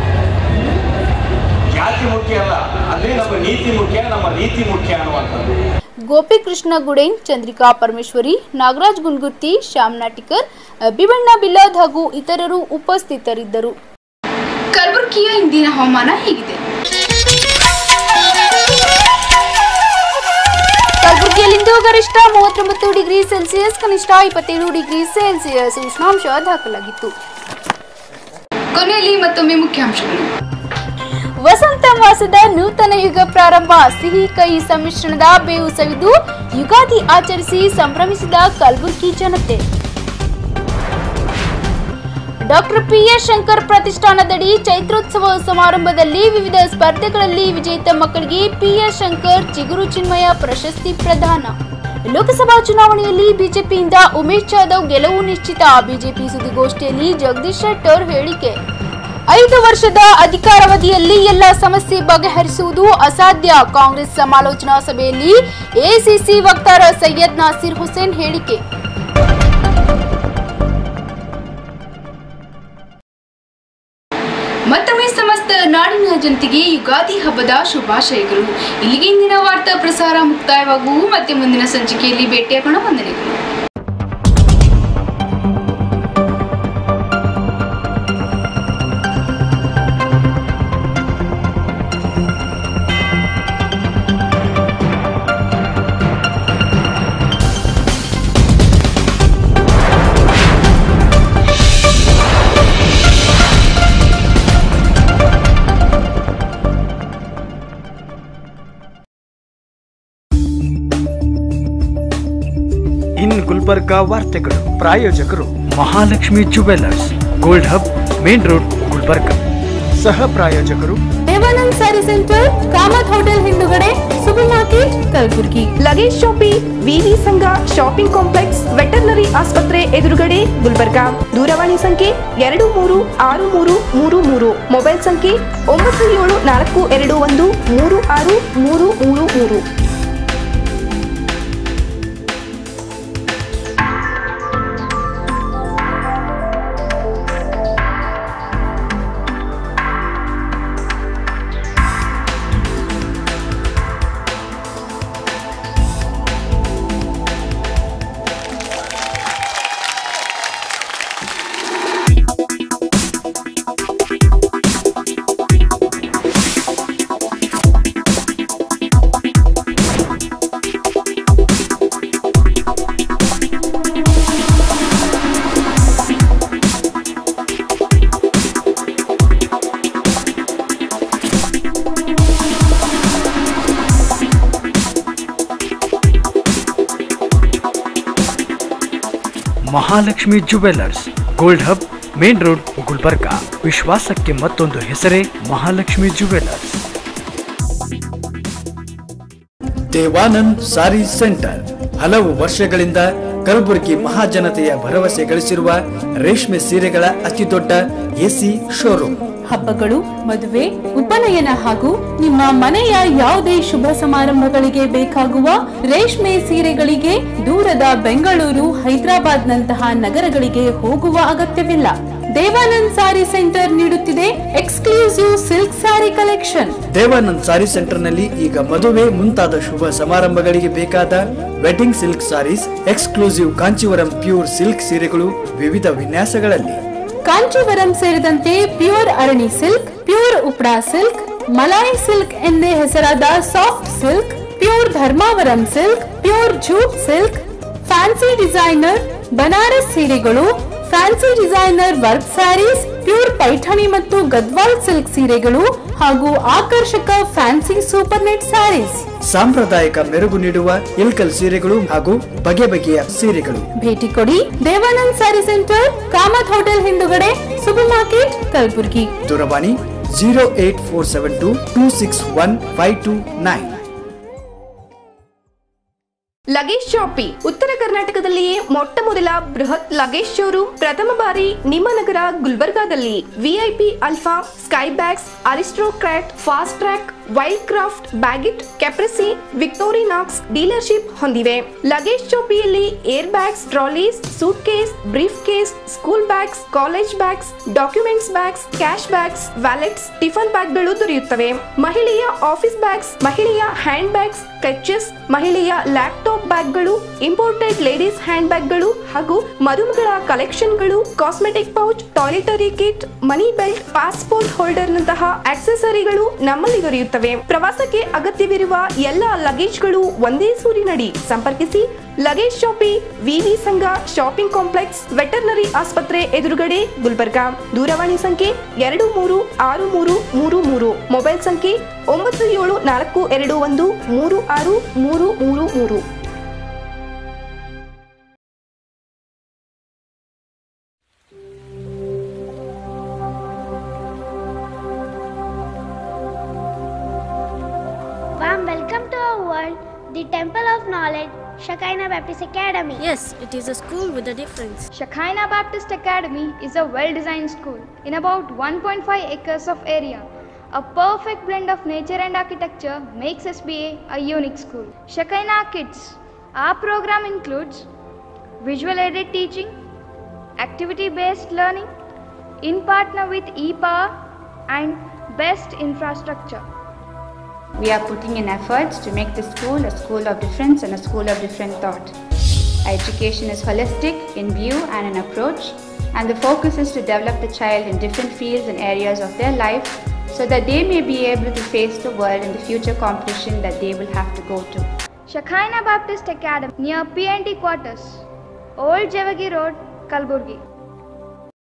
ಜಾತಿ ಮುಖ್ಯ ಅಲ್ಲ ಅಲ್ಲಿ ನಮ್ಮ ನೀತಿ ಮುಖ್ಯ ನಮ್ಮ ರೀತಿ ಮುಖ್ಯ ಅನ್ನುವಂಥದ್ದು ಗೋಪಿಕೃಷ್ಣ ಗುಡೇನ್ ಚಂದ್ರಿಕಾ ಪರಮೇಶ್ವರಿ ನಾಗರಾಜ್ ಗುನ್ಗುರ್ತಿ ಶ್ಯಾಮ್ ನಾಟಿಕರ್ ಅಭಿಬಣ್ಣ ಬಿಲ್ಲದ್ ಹಾಗೂ ಇತರರು ಉಪಸ್ಥಿತರಿದ್ದರು ಕಲಬುರಗಿಯ ಇಂದಿನ ಹವಾಮಾನ ಹೇಗಿದೆ ಕಲಬುರಗಿಯಲ್ಲಿಂದು ಗರಿಷ್ಠ ಮೂವತ್ತೊಂಬತ್ತು ಡಿಗ್ರಿ ಸೆಲ್ಸಿಯಸ್ ಕನಿಷ್ಠ ಇಪ್ಪತ್ತೇಳು ಡಿಗ್ರಿ ಸೆಲ್ಸಿಯಸ್ ಉಷ್ಣಾಂಶ ದಾಖಲಾಗಿತ್ತು ಕೊನೆಯಲ್ಲಿ ಮತ್ತೊಮ್ಮೆ ಮುಖ್ಯಾಂಶಗಳು ವಸಂತ ಮಾಸದ ನೂತನ ಯುಗ ಪ್ರಾರಂಭ ಸಿಹಿ ಕಹಿ ಸಮ್ಮಿಶ್ರಣದ ಬೇವು ಸವಿದು ಯುಗಾದಿ ಆಚರಿಸಿ ಸಂಭ್ರಮಿಸಿದ ಕಲಬುರಗಿ ಜನತೆ ಡಾಕ್ಟರ್ ಪಿ ಎಸ್ ಶಂಕರ್ ಪ್ರತಿಷ್ಠಾನದಡಿ ಚೈತ್ರೋತ್ಸವ ಸಮಾರಂಭದಲ್ಲಿ ವಿವಿಧ ಸ್ಪರ್ಧೆಗಳಲ್ಲಿ ವಿಜೇತ ಮಕ್ಕಳಿಗೆ ಪಿ ಎಸ್ ಶಂಕರ್ ಚಿಗುರು ಚಿನ್ಮಯ ಪ್ರಶಸ್ತಿ ಪ್ರದಾನ ಲೋಕಸಭಾ ಚುನಾವಣೆಯಲ್ಲಿ ಬಿಜೆಪಿಯಿಂದ ಉಮೇಶ್ ಜಾಧವ್ ಗೆಲುವು ನಿಶ್ಚಿತ ಬಿಜೆಪಿ ಸುದ್ದಿಗೋಷ್ಠಿಯಲ್ಲಿ ಜಗದೀಶ್ ಶೆಟ್ಟರ್ ಹೇಳಿಕೆ ಐದು ವರ್ಷದ ಅಧಿಕಾರಾವಧಿಯಲ್ಲಿ ಎಲ್ಲ ಸಮಸ್ಯೆ ಬಗೆಹರಿಸುವುದು ಅಸಾಧ್ಯ ಕಾಂಗ್ರೆಸ್ ಸಮಾಲೋಚನಾ ಸಭೆಯಲ್ಲಿ ಎಸಿಸಿ ವಕ್ತಾರ ಸೈಯದ್ ನಾಸೀರ್ ಹುಸೇನ್ ಹೇಳಿಕೆ ಮತ್ತೊಮ್ಮೆ ಸಮಸ್ತ ನಾಡಿನ ಜನತೆಗೆ ಯುಗಾದಿ ಹಬ್ಬದ ಶುಭಾಶಯಗಳು ಇಲ್ಲಿಗೆ ಇಂದಿನ ವಾರ್ತಾ ಪ್ರಸಾರ ಮುಕ್ತಾಯವಾಗುವು ಮತ್ತೆ ಮುಂದಿನ ಸಂಚಿಕೆಯಲ್ಲಿ ಭೇಟಿಯಾಗೋಣ ವಂದನೆಗಳು ಗುಲ್ಬರ್ಗಾ ವಾರ್ತೆಗಳು ಪ್ರಾಯೋಜಕರು Mahalakshmi jewellers gold hub main road Gulbarga ಸಹ ಪ್ರಾಯೋಜಕರು ದೇವಾನಂದ್ ಸ್ಯಾರಿ ಸೆಂಟರ್ ಕಾಮತ್ ಹೋಟೆಲ್ ಹಿಂದುಗಡೆ ಸೂಪರ್ ಮಾರ್ಕೆಟ್ ಕಲಬುರ್ಗಿ ಲಗೇಜ್ ಶಾಪಿ ವಿವಿ ಸಂಘ ಶಾಪಿಂಗ್ ಕಾಂಪ್ಲೆಕ್ಸ್ ವೆಟರ್ನರಿ ಆಸ್ಪತ್ರೆ ಎದುರುಗಡೆ ಗುಲ್ಬರ್ಗಾ ದೂರವಾಣಿ ಸಂಖ್ಯೆ ಎರಡು ಮೂರು ಆರು ಮೂರು ಮೂರು ಮೂರು ಮೊಬೈಲ್ ಸಂಖ್ಯೆ ಒಂಬತ್ತು ಏಳು ನಾಲ್ಕು ಎರಡು ಒಂದು ಮೂರು ಆರು ಮೂರು ಮೂರು ಮೂರು Mahalakshmi jewellers gold hub main road Gulbarga ವಿಶ್ವಾಸಕ್ಕೆ ಮತ್ತೊಂದು ಹೆಸರೇ ಮಹಾಲಕ್ಷ್ಮಿ ಜುವೆಲ್ಲರ್ಸ್ ದೇವಾನಂದ್ ಸಾರಿ ಸೆಂಟರ್ ಹಲವು ವರ್ಷಗಳಿಂದ ಕಲಬುರಗಿ ಮಹಾಜನತೆಯ ಭರವಸೆ ಗಳಿಸಿರುವ ರೇಷ್ಮೆ ಸೀರೆಗಳ ಅತಿದೊಡ್ಡ ಎಸಿ ಶೋರೂಮ್ ಹಬ್ಬಗಳು ಮದುವೆ ಉಪನಯನ ಹಾಗೂ ನಿಮ್ಮ ಮನೆಯ ಯಾವುದೇ ಶುಭ ಸಮಾರಂಭಗಳಿಗೆ ಬೇಕಾಗುವ ರೇಷ್ಮೆ ಸೀರೆಗಳಿಗೆ ದೂರದ ಬೆಂಗಳೂರು ಹೈದರಾಬಾದ್ ನಂತಹ ನಗರಗಳಿಗೆ ಹೋಗುವ ಅಗತ್ಯವಿಲ್ಲ ದೇವಾನಂದ್ ಸಾರಿ ಸೆಂಟರ್ ನೀಡುತ್ತಿದೆ ಎಕ್ಸ್ಕ್ಲೂಸಿವ್ ಸಿಲ್ಕ್ ಸಾರಿ ಕಲೆಕ್ಷನ್ ದೇವಾನಂದ್ ಸಾರಿ ಸೆಂಟರ್ನಲ್ಲಿ ಈಗ ಮದುವೆ ಮುಂತಾದ ಶುಭ ಸಮಾರಂಭಗಳಿಗೆ ಬೇಕಾದ wedding silk saris exclusive Kanjeevaram pure silk ಸೀರೆಗಳು ವಿವಿಧ ವಿನ್ಯಾಸಗಳಲ್ಲಿ ಕಾಂಚೀವರಂ ಸೇರಿದಂತೆ pure Arani silk pure Uppada silk Malai silk ಎಂದೇ ಹೆಸರಾದ soft silk pure Dharmavaram silk pure jute silk fancy designer Banaras ಸೀರೆಗಳು fancy designer work saris pure Paithani ಮತ್ತು ಗದ್ವಾಲ್ ಸಿಲ್ಕ್ ಸೀರೆಗಳು ಹಾಗೂ ಆಕರ್ಷಕ ಫ್ಯಾನ್ಸಿ ಸೂಪರ್ ನೆಟ್ ಸ್ಯಾರೀಸ್ ಸಾಂಪ್ರದಾಯಿಕ ಮೆರುಗು ನೀಡುವ ಇಲ್ಕಲ್ ಸೀರೆಗಳು ಹಾಗೂ ಬಗೆ ಬಗೆಯ ಸೀರೆಗಳು ಭೇಟಿ ಕೊಡಿ ದೇವಾನಂದ್ ಸ್ಯಾರಿ ಸೆಂಟರ್ ಕಾಮತ್ ಹೋಟೆಲ್ ಹಿಂದುಗಡೆ ಸೂಪರ್ ಮಾರ್ಕೆಟ್ ಕಲಬುರ್ಗಿ ದೂರವಾಣಿ zero eight four seven two two six one five two nine luggage shoppe ಉತ್ತರ ಕರ್ನಾಟಕದಲ್ಲಿಯೇ ಮೊಟ್ಟ ಮೊದಲ ಬೃಹತ್ ಲಗೇಜ್ ಶೋರೂಮ್ ಪ್ರಥಮ ಬಾರಿ ನಿಮ್ಮ ನಗರ ಗುಲ್ಬರ್ಗಾದಲ್ಲಿ VIP alpha sky bags Aristocrat Fastrack Wildcraft Baggit Caprese Victorinox dealership ಹೊಂದಿವೆ ಲಗೇಜ್ ಶಾಪಿಯಲ್ಲಿ air bags trolleys suitcase briefcase school bags college bags documents bags cash bags wallets tiffin ಬ್ಯಾಗ್ಗಳು ದೊರೆಯುತ್ತವೆ ಮಹಿಳೆಯ office bags ಮಹಿಳೆಯ hand bags clutches ಮಹಿಳೆಯ laptop ಬ್ಯಾಗ್ಗಳು imported ladies hand ಬ್ಯಾಗ್ಗಳು ಹಾಗೂ ಮರುಮಗಳ ಕಲೆಕ್ಷನ್ಗಳು cosmetic pouch toiletry kit money belt passport ಹೋಲ್ಡರ್ನಂತಹ ಆಕ್ಸೆಸರಿಗಳು ನಮ್ಮಲ್ಲಿ ದೊರೆಯುತ್ತವೆ ಪ್ರವಾಸಕ್ಕೆ ಅಗತ್ಯವಿರುವ ಎಲ್ಲ ಲಗೇಜ್ಗಳು ಒಂದೇ ಸೂರಿನಡಿ ಸಂಪರ್ಕಿಸಿ ಲಗೇಜ್ ಶಾಪಿ ವಿವಿ ಸಂಘ ಶಾಪಿಂಗ್ ಕಾಂಪ್ಲೆಕ್ಸ್ ವೆಟರ್ನರಿ ಆಸ್ಪತ್ರೆ ಎದುರುಗಡೆ ಗುಲ್ಬರ್ಗಾ ದೂರವಾಣಿ ಸಂಖ್ಯೆ ಎರಡು ಮೂರು ಆರು ಮೂರು ಮೂರು ಮೂರು ಮೊಬೈಲ್ ಸಂಖ್ಯೆ ಒಂಬತ್ತು ಏಳು ನಾಲ್ಕು ಎರಡು ಒಂದು ಮೂರು ಆರು ಮೂರು ಮೂರು ಮೂರು Warm welcome to our world, the Temple of Knowledge, Shekinah Baptist Academy. Yes, it is a school with a difference. Shekinah Baptist Academy is a well designed school in about 1.5 acres of area. A perfect blend of nature and architecture makes SBA a unique school. Shekinah Kids. Our program includes visual aided teaching, activity based learning, in partner with ePower, and best infrastructure. We are putting in efforts to make this school a school of difference and a school of different thought. Our education is holistic in view and in approach, and the focus is to develop the child in different fields and areas of their life so that they may be able to face the world in the future competition that they will have to go to. Shekinah Baptist Academy near PNT quarters, Old Javagi Road, Kalburgi.